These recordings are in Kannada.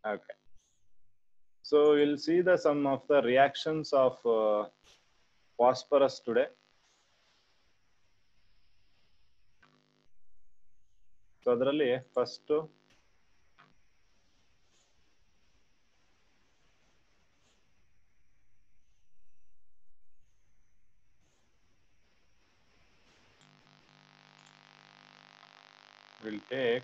Okay. So we'll see the some of the reactions of uh, phosphorus today. So ಅದರಲ್ಲಿ first will take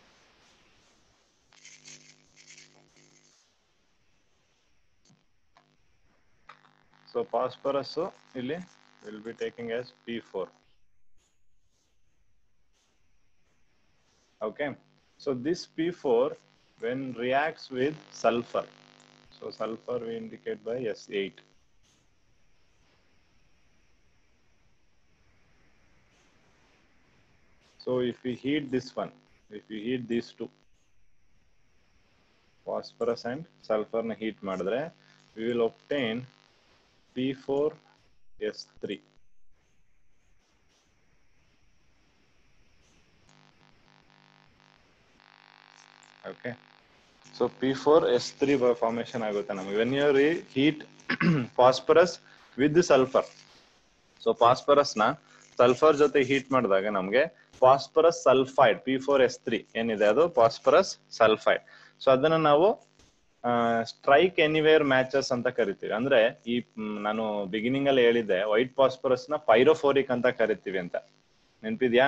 So phosphorus ಇಲ್ಲಿ will be taking as P4. Okay. So this P4 when reacts with sulfur. So sulfur we indicate by S8. So if we heat this one, if we heat these two, phosphorus and sulfur ನ heat ಮಾಡಿದ್ರೆ we will obtain P4S3. Okay. So P4S3 formation ಆಗುತ್ತೆ ನಮಗೆ when you re- heat phosphorus with the sulfur. So phosphorus ನ ಸಲ್ಫರ್ ಜೊತೆ ಹೀಟ್ ಮಾಡಿದಾಗ ನಮಗೆ phosphorus sulphide P four S three ಏನಿದೆ ಅದು ಫಾಸ್ಫರಸ್ ಸಲ್ಫೈಡ್ ಸೊ ಅದನ್ನ ನಾವು ಸ್ಟ್ರೈಕ್ ಎನಿವೇರ್ ಮ್ಯಾಚಸ್ ಅಂತ ಕರಿತೀವಿ ಅಂದ್ರೆ ಈ ಮ್, ನಾನು ಬಿಗಿನಿಂಗ್ ಅಲ್ಲಿ ಹೇಳಿದ್ದೆ ವೈಟ್ ಫಾಸ್ಫರಸ್ ನ ಪೈರೋಫೋರಿಕ್ ಅಂತ ಕರಿತೀವಿ ಅಂತ ನೆನ್ಪಿದ್ಯಾ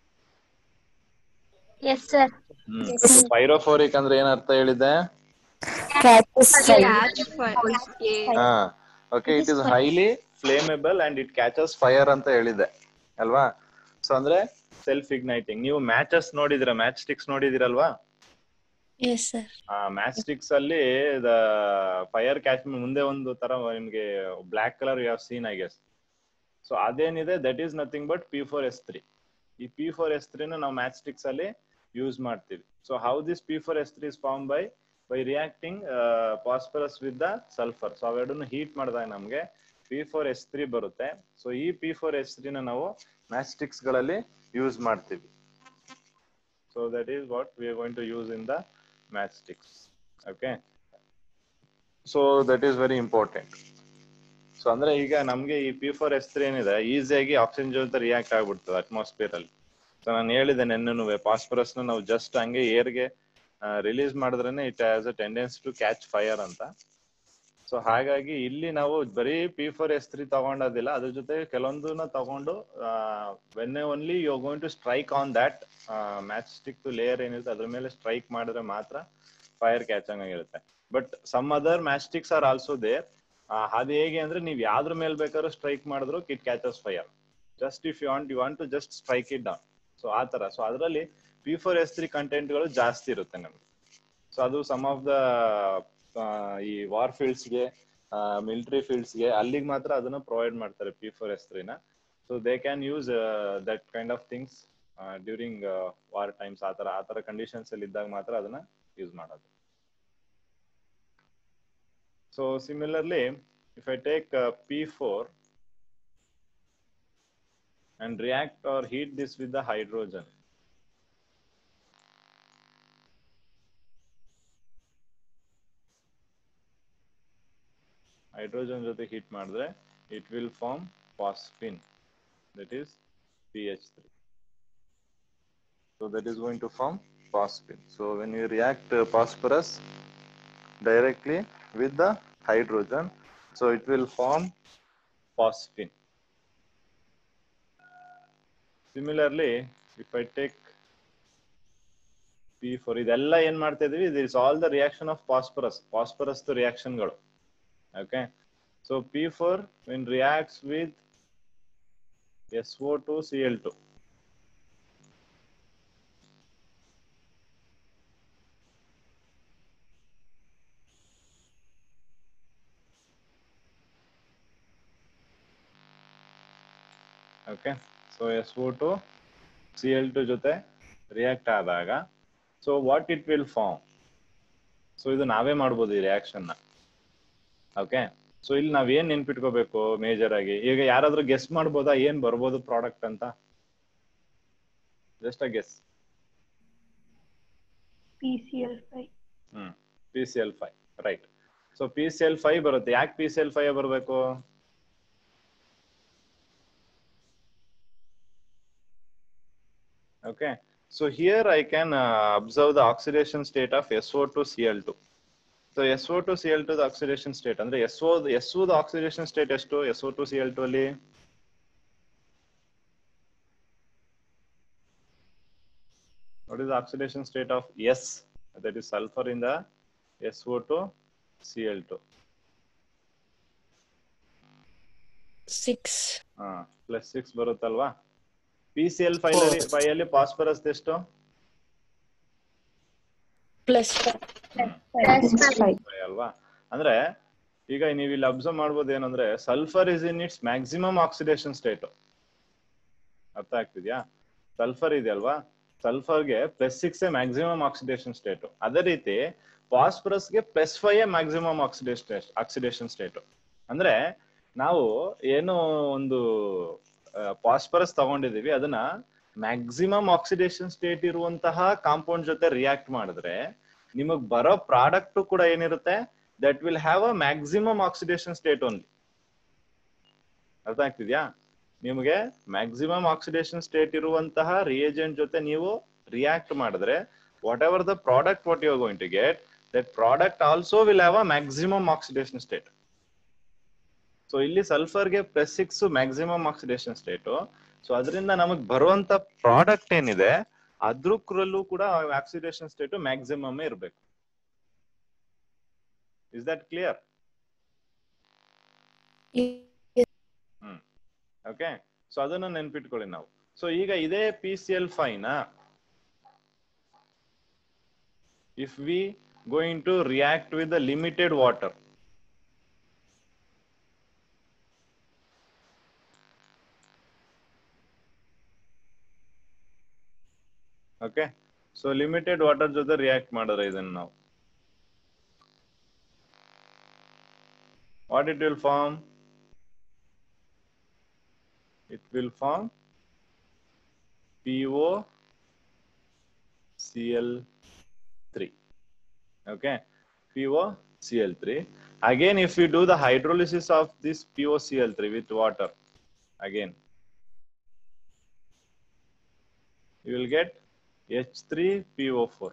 Yes, sir. ಪೈರೋಫೋರಿಕ್ ಅಂದ್ರೆ ಏನ್ ಅರ್ಥ ಹೇಳಿದ್ದೆ Catches fire. Catch fire. ಹಾ okay it is highly flammable and it catches fire ಅಂತ ಹೇಳಿದೆ ಅಲ್ವಾ ಸೊ ಅಂದ್ರೆ ಸೆಲ್ಫ್ ಇಗ್ನೈಟಿಂಗ್ ನೀವು ಮ್ಯಾಚಸ್ ನೋಡಿದಿರ ಮ್ಯಾಚ್ ಸ್ಟಿಕ್ಸ್ ನೋಡಿದಿರಲ್ವಾ Yes, sir. ಆ ಮ್ಯಾಚ್ ಸ್ಟಿಕ್ಸ್ ಅಲ್ಲಿ ದ ಫೈರ್ ಕ್ಯಾಚ್ ಮುಂದೆ ಒಂದು ತರ ನಿಮ್ಗೆ ಬ್ಲಾಕ್ ಕಲರ್ ಯಾವ ಸೀನ್ ಐ ಗೆಸ್ ಸೊ ಅದೇನಿದೆ that is nothing but P four S three ಈ ಪಿ ಫೋರ್ ಎಸ್ ತ್ರೀನ ನಾವು ಮ್ಯಾಚ್ ಸ್ಟಿಕ್ಸ್ ಅಲ್ಲಿ ಯೂಸ್ ಮಾಡ್ತೀವಿ so how this P four S three is form by by reacting phosphorus with the sulphur so ಅವೆರಡನ್ನು ಹೀಟ್ ಮಾಡಿದಾಗ ನಮಗೆ ಪಿ ಫೋರ್ ಎಸ್ ತ್ರೀ ಬರುತ್ತೆ ಸೊ ಈ ಪಿ ಫೋರ್ ಎಸ್ ತ್ರೀನ ನಾವು ಮ್ಯಾಚ್ ಸ್ಟಿಕ್ಸ್ ಗಳಲ್ಲಿ ಯೂಸ್ ಮಾಡ್ತೀವಿ so that is what we are going to use in the matchsticks okay so that is very important ಸೊ ಅಂದ್ರೆ ಈಗ ನಮ್ಗೆ ಈ ಪಿ ಫೋರ್ ಎಸ್ ತ್ರೀ ಏನಿದೆ ಈಸಿಯಾಗಿ ಆಕ್ಸಿಜನ್ ಜೊತೆ ರಿಯಾಕ್ಟ್ ಆಗ್ಬಿಡ್ತದೆ ಅಟ್ಮಾಸ್ಫಿಯರ್ ಅಲ್ಲಿ ಸೊ ನಾನು ಹೇಳಿದೆ ನೆನ್ನೆನು ಫಾಸ್ಫರಸ್ ನ ನಾವು ಜಸ್ಟ್ ಹಂಗೆ ಏರ್ಗೆ ರಿಲೀಸ್ ಮಾಡಿದ್ರೇನೆ it has a tendency to catch fire ಅಂತ ಸೊ ಹಾಗಾಗಿ ಇಲ್ಲಿ ನಾವು ಬರೀ ಪಿ ಫೋರ್ ಎಸ್ ತ್ರೀ ತಗೊಂಡೋದಿಲ್ಲ ಅದ್ರ ಜೊತೆ ಕೆಲವೊಂದನ್ನ ತಗೊಂಡು when only you going to strike on that match stick layer ಏನಿರುತ್ತೆ ಅದ್ರ ಮೇಲೆ ಸ್ಟ್ರೈಕ್ ಮಾಡಿದ್ರೆ ಮಾತ್ರ ಫೈರ್ ಕ್ಯಾಚ್ ಆಗಿರುತ್ತೆ but some other match sticks are also there ಅದು ಹೇಗೆ ಅಂದ್ರೆ ನೀವು ಯಾವ್ದ್ರ ಮೇಲೆ ಬೇಕಾದ್ರೂ ಸ್ಟ್ರೈಕ್ ಮಾಡಿದ್ರು it catches fire just if you want you want to just strike it down so ಆ ತರ ಸೊ ಅದರಲ್ಲಿ ಪಿ ಫೋರ್ ಎಸ್ ತ್ರೀ ಕಂಟೆಂಟ್ಗಳು ಜಾಸ್ತಿ ಇರುತ್ತೆ ನಮಗೆ ಸೊ ಅದು ಸಮ್ ಆಫ್ ದ ಈ ವಾರ್ ಫೀಲ್ಡ್ಸ್ಗೆ ಮಿಲಿಟರಿ ಫೀಲ್ಡ್ಸ್ಗೆ ಅಲ್ಲಿಗೆ ಮಾತ್ರ ಅದನ್ನ ಪ್ರೊವೈಡ್ ಮಾಡ್ತಾರೆ ಪಿ ಫೋರ್ ಎಸ್ ತ್ರೀನ so they can use that kind of things during war times ಆ ತರ ಆ ತರ ಕಂಡೀಷನ್ಸ್ ಅಲ್ಲಿ ಇದ್ದಾಗ ಮಾತ್ರ ಅದನ್ನ ಯೂಸ್ ಮಾಡೋದು so similarly if I take P four and react or heat this with the hydrogen. Hydrogen ಜೊತೆ ಹೀಟ್ ಮಾಡಿದ್ರೆ it will form phosphine that is P H three so that is going to form phosphine so when you react phosphorus directly with the hydrogen so it will form phosphine similarly if I take P four ಇದೆಲ್ಲ ಏನ್ ಮಾಡ್ತಾ ಇದೀವಿ is all the reaction of phosphorus phosphorus ರಿಯಾಕ್ಷನ್ಗಳು okay so P four when reacts with S O two C L two okay so S O two C L two ಜೊತೆ ರಿಯಾಕ್ಟ್ ಆದಾಗ so what it will form so ಇದು ನಾವೇ ಮಾಡ್ಬೋದು ಈ ರಿಯಾಕ್ಷನ್ ನ ಓಕೆ ಸೊ ಇಲ್ಲಿ ನಾವ್ ಏನ್ ನೆನ್ಪಿಟ್ಕೋಬೇಕು ಮೇಜರ್ ಆಗಿ ಈಗ ಯಾರಾದ್ರೂ ಗೆಸ್ ಮಾಡ್ಬೋದಾ ಏನ್ ಬರ್ಬೋದು ಪ್ರಾಡಕ್ಟ್ ಅಂತ just a guess PCl5. Hmm P C L five right so P C L five ಬರುತ್ತೆ ಯಾಕೆ ಪಿ ಸಿ ಎಲ್ ಫೈವ್ ಬರಬೇಕು okay so here i can uh, observe the oxidation state of so2 cl2 so so2 cl2 the oxidation state ಅಂದ್ರೆ so so the oxidation state ಎಷ್ಟು so2 cl2 ಅಲ್ಲಿ what is the oxidation state of s that is sulfur in the so2 cl2 six, ಹಾ ಪ್ಲಸ್ ಸಿಕ್ಸ್ ಬರುತ್ತಲ್ವಾ ಪಿ ಸಿ ಎಲ್ ಫೈವ್ ಅಲ್ಲಿ ಫೈವ್ ಅಲ್ಲಿ ಫಾಸ್ಫರಸ್ ಎಷ್ಟು plus ಫೈವ್ ಅಲ್ವಾ ಅಂದ್ರೆ ಈಗ ನೀವು ಇಲ್ಲಿ ಅಬ್ಸರ್ವ್ ಮಾಡ್ಬೋದು ಏನಂದ್ರೆ sulphur is in its maximum oxidation state ಅರ್ಥ ಆಗ್ತಿದ್ಯಾ ಸಲ್ಫರ್ ಇದೆ ಅಲ್ವಾ ಸಲ್ಫರ್ಗೆ plus six maximum oxidation state ಅದೇ ರೀತಿ ಫಾಸ್ಫರಸ್ಗೆ plus five maximum oxidation oxidation state ಅಂದ್ರೆ ನಾವು ಏನು ಒಂದು ಫಾಸ್ಫರಸ್ ತಗೊಂಡಿದೀವಿ ಅದನ್ನ ಮ್ಯಾಕ್ಸಿಮಮ್ ಆಕ್ಸಿಡೇಷನ್ ಸ್ಟೇಟ್ ಇರುವಂತಹ ಕಾಂಪೌಂಡ್ ಜೊತೆ ರಿಯಾಕ್ಟ್ ಮಾಡಿದ್ರೆ ನಿಮಗ್ ಬರೋ ಪ್ರಾಡಕ್ಟ್ ಕೂಡ ಏನಿರುತ್ತೆ that will have a maximum oxidation state only ಅರ್ಥ ಆಗ್ತಿದ್ಯಾ ನಿಮಗೆ ಮ್ಯಾಕ್ಸಿಮಮ್ ಆಕ್ಸಿಡೇಷನ್ ಸ್ಟೇಟ್ ಇರುವಂತಹ ರಿಯೇಜೆಂಟ್ ಜೊತೆ ನೀವು ರಿಯಾಕ್ಟ್ ಮಾಡಿದ್ರೆ whatever the product what you going to get that product also will have a maximum oxidation state so ಇಲ್ಲಿ ಸಲ್ಫರ್ಗೆ plus six maximum oxidation state so ಅದರಿಂದ ನಮಗ್ ಬರುವಂತ ಪ್ರಾಡಕ್ಟ್ ಏನಿದೆ ಅದ್ರಲ್ಲೂ ಕೂಡ ಆಕ್ಸಿಡೇಷನ್ ಸ್ಟೇಟ್ ಮ್ಯಾಕ್ಸಿಮಮ್ ಇರಬೇಕು is that clear okay so ಅದನ್ನ ನೆನ್ಪಿಟ್ಕೊಳ್ಳಿ ನಾವು ಸೊ ಈಗ ಇದೇ P C L five if we going to react with the limited water okay so limited water ಜೊತೆ ರಿಯಾಕ್ಟ್ ಮಾಡಿದ್ರೆ ಇದನ್ನ ನಾವು what it will form it will form PO Cl3. Okay, PO Cl3. Again, if you do the hydrolysis of this POCl3 with water, again, you will get H3PO4.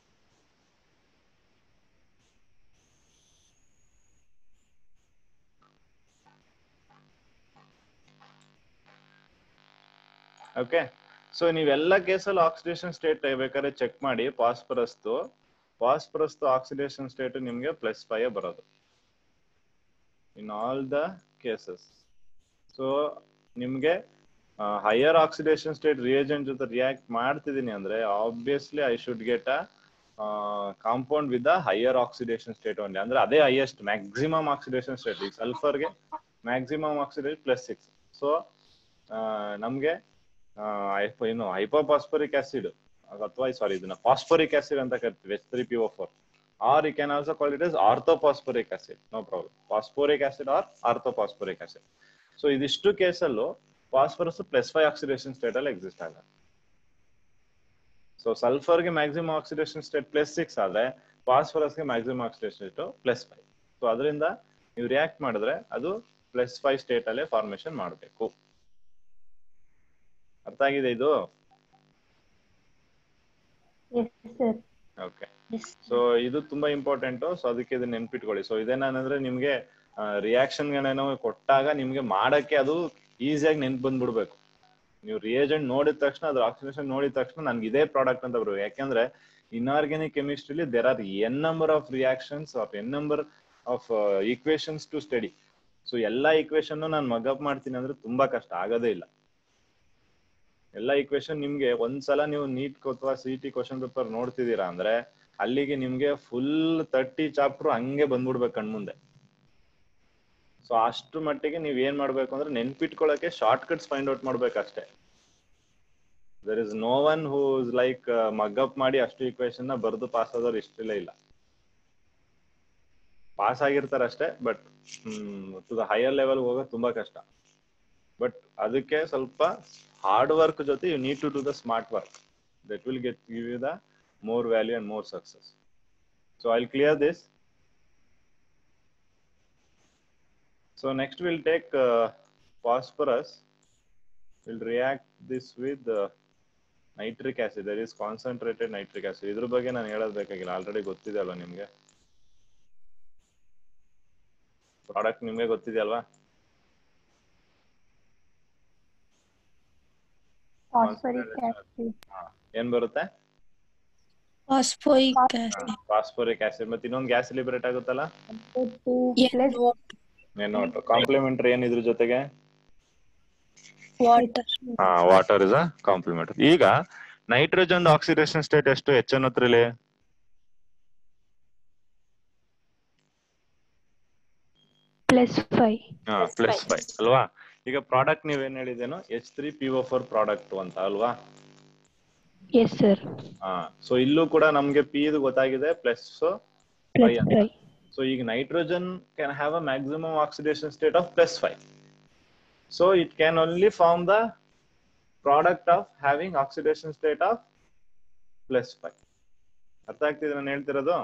Okay so ನೀವೆಲ್ಲ ಕೇಸಲ್ಲಿ ಆಕ್ಸಿಡೇಷನ್ ಸ್ಟೇಟ್ ಬೇಕಾದ್ರೆ ಚೆಕ್ ಮಾಡಿ ಫಾಸ್ಫರಸ್ದು ಫಾಸ್ಫರಸ್ದು ಆಕ್ಸಿಡೇಷನ್ ಸ್ಟೇಟ್ ನಿಮ್ಗೆ ಪ್ಲಸ್ ಫೈವ್ ಬರೋದು in all the cases so ನಿಮ್ಗೆ ಹೈಯರ್ ಆಕ್ಸಿಡೇಷನ್ ಸ್ಟೇಟ್ ರಿಯೇಜೆಂಟ್ ಜೊತೆ ರಿಯಾಕ್ಟ್ ಮಾಡ್ತಿದ್ದೀನಿ ಅಂದ್ರೆ obviously I should get a compound with higher oxidation state only ಅಂದ್ರೆ ಅದೇ ಹೈಯೆಸ್ಟ್ ಮ್ಯಾಕ್ಸಿಮಮ್ ಆಕ್ಸಿಡೇಷನ್ ಸ್ಟೇಟ್ ಈಗ ಸಲ್ಫರ್ಗೆ maximum oxidation plus six so ನಮ್ಗೆ ಏನು ಹೈಪೋಫಾಸ್ಫರಿಕ್ ಆಸಿಡ್ ಅಥವಾ ಸಾರಿ ಇದನ್ನ ಫಾಸ್ಫರಿಕ್ ಆಸಿಡ್ ಅಂತ ಕರಿತೀವಿ H three P O four or you can also call it is orthophosphoric acid no problem phosphoric acid or orthophosphoric acid so ಇದಿಷ್ಟು ಕೇಸಲ್ಲೂ phosphorus plus five oxidation state ಅಲ್ಲಿ ಎಕ್ಸಿಸ್ಟ್ ಆಗ ಸೊ ಸಲ್ಫರ್ಗೆ maximum oxidation state plus six ಆದ್ರೆ ಫಾಸ್ಫರಸ್ಗೆ maximum oxidation state plus five so ಅದರಿಂದ ನೀವು ರಿಯಾಕ್ಟ್ ಮಾಡಿದ್ರೆ ಅದು ಪ್ಲಸ್ ಫೈವ್ ಸ್ಟೇಟ್ ಅಲ್ಲೇ ಫಾರ್ಮೇಶನ್ ಮಾಡಬೇಕು ಅರ್ಥ ಆಗಿದೆ ಇದು Yes, sir. Okay Yes. So ಇದು ತುಂಬಾ ಇಂಪಾರ್ಟೆಂಟ್ ಸೊ ಅದಕ್ಕೆ ಇದನ್ನ ನೆನ್ಪಿಟ್ಕೊಳ್ಳಿ ಸೊ ಇದೇನಂದ್ರೆ ನಿಮ್ಗೆ ರಿಯಾಕ್ಷನ್ ಗಳೇನೋ ಕೊಟ್ಟಾಗ ನಿಮ್ಗೆ ಮಾಡಕ್ಕೆ ಅದು ಈಸಿಯಾಗಿ ನೆನ್ಪು ಬಂದ್ಬಿಡ್ಬೇಕು ನೀವು ರಿಯೇಜೆಂಟ್ ನೋಡಿದ ತಕ್ಷಣ ಅದ್ರ ಆಕ್ಸಿಡೇಷನ್ ನೋಡಿದ ತಕ್ಷಣ ನನ್ಗೆ ಇದೇ ಪ್ರಾಡಕ್ಟ್ ಅಂತ ಬರ್ಬೇಕು ಯಾಕೆಂದ್ರೆ ಇನ್ಆರ್ಗ್ಯಾನಿಕ್ ಕೆಮಿಸ್ಟ್ರಿಲಿ there are N number of reactions of N number of equations to study so ಎಲ್ಲಾ ಈಕ್ವೇಶನ್ ನಾನು ಮಗಪ್ ಮಾಡ್ತೀನಿ ಅಂದ್ರೆ ತುಂಬಾ ಕಷ್ಟ ಆಗೋದೇ ಇಲ್ಲ ಎಲ್ಲ ಈಕ್ವೇಶನ್ ನಿಮ್ಗೆ ಒಂದ್ಸಲ ನೀವು ನೀಟ್ ಅಥವಾ ಸಿ ಟಿ ಕ್ವಶನ್ ಪೇಪರ್ ನೋಡ್ತಿದ್ದೀರಾ ಅಂದ್ರೆ ಅಲ್ಲಿಗೆ ನಿಮ್ಗೆ ಫುಲ್ ತರ್ಟಿ ಚಾಪ್ಟರ್ ಹಂಗೆ ಬಂದ್ಬಿಡ್ಬೇಕು ಕಣ್ಮುಂದೆ ಸೊ ಅಷ್ಟು ಮಟ್ಟಿಗೆ ನೀವ್ ಏನ್ ಮಾಡ್ಬೇಕು ಅಂದ್ರೆ ನೆನ್ಪಿಟ್ಕೊಳಕ್ಕೆ ಶಾರ್ಟ್ ಕಟ್ಸ್ ಫೈಂಡ್ ಔಟ್ ಮಾಡ್ಬೇಕಷ್ಟೇ there is no one who is like mug up ಮಾಡಿ ಅಷ್ಟು ಈಕ್ವೇಶನ್ ನ ಬರೆದು ಪಾಸ್ ಆದವ್ರು ಇಷ್ಟಿಲ್ಲ ಇಲ್ಲ ಪಾಸ್ ಆಗಿರ್ತಾರೆ ಅಷ್ಟೇ but to the higher level ಹೋಗೋದು ತುಂಬಾ ಕಷ್ಟ ಬಟ್ ಅದಕ್ಕೆ ಸ್ವಲ್ಪ ಹಾರ್ಡ್ ವರ್ಕ್ ಜೊತೆ you need to do the smart work that will get give you the more value and more success So I'll clear this. So next we'll take uh, phosphorus. We'll react this with uh, nitric acid. There is concentrated nitric acid. ಇದ್ರ ಬಗ್ಗೆ ನಾನು ಹೇಳೋದ್ ಬೇಕಾಗಿಲ್ಲ ಆಲ್ರೆಡಿ ಗೊತ್ತಿದೆ ಅಲ್ವಾ ನಿಮ್ಗೆ ಪ್ರಾಡಕ್ಟ್ ನಿಮ್ಗೆ ಗೊತ್ತಿದೆ ಅಲ್ವಾ phosphoric acid, ಏನ್ ಬರುತ್ತೆ Phosphoric acid. ಫಾಸ್ಫೋರಿಕ್ ಆಸಿಡ್ ಮತ್ತೆ ಇನ್ನೊಂದು ಗ್ಯಾಸ್ ಲಿಬರೇಟ್ ಆಗುತ್ತಲ್ಲ two Yes, plus note complementary ಏನ್ ಇದ್ರ ಜೊತೆಗೆ water. ಹಾ ವಾಟರ್ ಇಸ್ ಅ ಕಾಂಪ್ಲಿಮೆಂಟರಿ ಈಗ ನೈಟ್ರೋಜನ್ ಆಕ್ಸಿಡೇಷನ್ ಸ್ಟೇಟ್ ಎಷ್ಟು ಎಚ್ ಎನ್ ಹತ್ರಲಿ plus five. ಹಾ ಪ್ಲಸ್ ಫೈವ್ ಅಲ್ವಾ ಈಗ ಪ್ರಾಡಕ್ಟ್ ನೀವೇನ್ ಹೇಳಿದೇನು H three P O four product ಅಂತ ಅಲ್ವಾ Yes, sir. ಹಾ ಸೊ ಇಲ್ಲೂ ಕೂಡ ನಮ್ಗೆ ಪಿ ಇದು ಗೊತ್ತಾಗಿದೆ ಪ್ಲಸ್ Plus Five ಅಂತ. five. ಸೊ ಈಗ nitrogen can have a maximum oxidation state of plus five so it can only form the product of having oxidation state of plus five ಅರ್ಥ ಆಗ್ತಿದೆ ನಾನು ಹೇಳ್ತಿರೋದು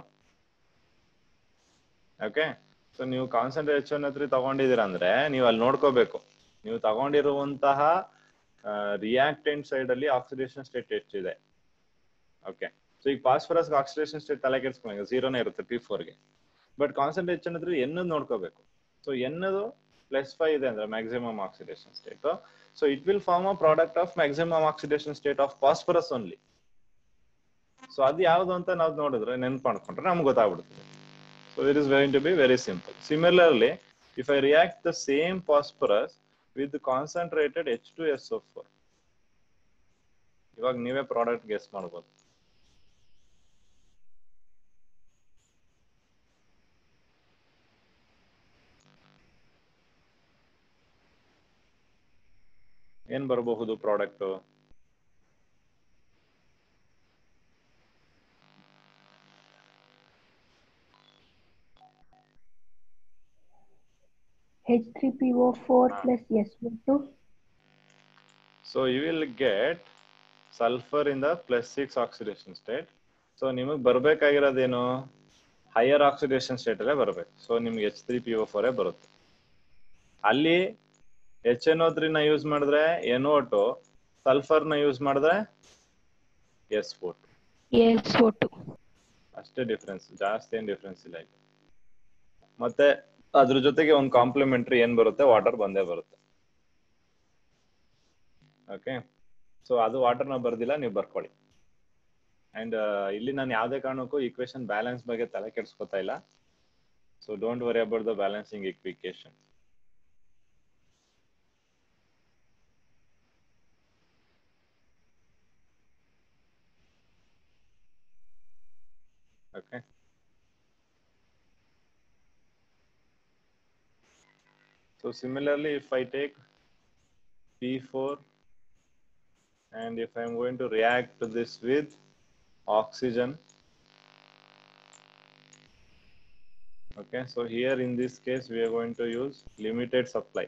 ಓಕೆ ಸೊ ನೀವು ಕಾನ್ಸಂಟ್ರೇಟ್ ಎಚ್ ಒನ್ ಹತ್ರ ತಗೊಂಡಿದ್ದೀರಾ ಅಂದ್ರೆ ನೀವು ಅಲ್ಲಿ ನೋಡ್ಕೋಬೇಕು ನೀವು ತಗೊಂಡಿರುವಂತಹ ರಿಯಾಕ್ಟೆಂಟ್ ಸೈಡ್ ಅಲ್ಲಿ ಆಕ್ಸಿಡೇಷನ್ ಸ್ಟೇಟ್ ಎಷ್ಟಿದೆ ಓಕೆ ಸೊ ಈಗ ಫಾಸ್ಫರಸ್ ಆಕ್ಸಿಡೇಷನ್ ಸ್ಟೇಟ್ ತಲೆ ಕೆಡ್ಸ್ಕೊಂಡಂಗೆ ಝೀರೋನೇ ಇರುತ್ತೆ ಪಿ ಫೋರ್ಗೆ ಬಟ್ ಕಾನ್ಸಂಟ್ರೇಷನ್ ಹತ್ರ ಎನ್ ನೋಡ್ಕೋಬೇಕು ಸೊ ಎನ್ನದು ಪ್ಲಸ್ ಫೈವ್ ಇದೆ ಅಂದ್ರೆ maximum oxidation state so it will form a product of maximum oxidation state of phosphorus only so ಅದು ಯಾವ್ದು ಅಂತ ನಾವು ನೋಡಿದ್ರೆ ನೆನ್ಪು ಮಾಡ್ಕೊಂಡ್ರೆ ನಮ್ಗೆ ಗೊತ್ತಾಗ್ಬಿಡ್ತದೆ so it is going to be very simple similarly if I react the same phosphorus with concentrated H two S O four ಇವಾಗ ನೀವೇ ಪ್ರಾಡಕ್ಟ್ ಗೆಸ್ ಮಾಡ್ಬೋದು ಏನ್ ಬರಬಹುದು product H3PO4 plus SO2 so you will get sulphur in the plus six oxidation state so ನಿಮಗೆ ಬರ್ಬೇಕಾಗಿರೋದೇನು ಹೈಯರ್ ಆಕ್ಸಿಡೇಷನ್ ಸ್ಟೇಟ್ ಅಲ್ಲೇ ಬರ್ಬೇಕು ಸೊ ನಿಮ್ಗೆ H three P O four ಬರುತ್ತೆ ಅಲ್ಲಿ ಎಚ್ ಎನ್ ಓ ನ ಯೂಸ್ ಮಾಡಿದ್ರೆ ಎನ್ ಓ ಟು ಸಲ್ಫರ್ ನ ಯೂಸ್ ಮಾಡಿದ್ರೆ ಎಸ್ ಫೋರ್ SO2 ಅಷ್ಟೇ ಡಿಫ್ರೆನ್ಸ್ ಜಾಸ್ತಿ ಏನ್ ಡಿಫ್ರೆನ್ಸ್ ಇಲ್ಲ ಇಲ್ಲಿ ಮತ್ತೆ ಅದ್ರ ಜೊತೆಗೆ ಒಂದು ಕಾಂಪ್ಲಿಮೆಂಟ್ರಿ ಏನ್ ಬರುತ್ತೆ ವಾಟರ್ ಬಂದೇ ಬರುತ್ತೆ ಓಕೆ ಸೊ ಅದು ವಾಟರ್ ನ ಬರ್ದಿಲ್ಲ ನೀವು ಬರ್ಕೊಳ್ಳಿ ಅಂಡ್ ಇಲ್ಲಿ ನಾನು ಯಾವ್ದೇ ಕಾರಣಕ್ಕೂ ಈಕ್ವೇಶನ್ ಬ್ಯಾಲೆನ್ಸ್ ಬಗ್ಗೆ ತಲೆ ಕೆಡ್ಸ್ಕೊತಾ ಇಲ್ಲ so don't worry about the balancing equation okay so similarly if i take p4 and if i'm going to react to this with oxygen okay so here in this case we are going to use limited supply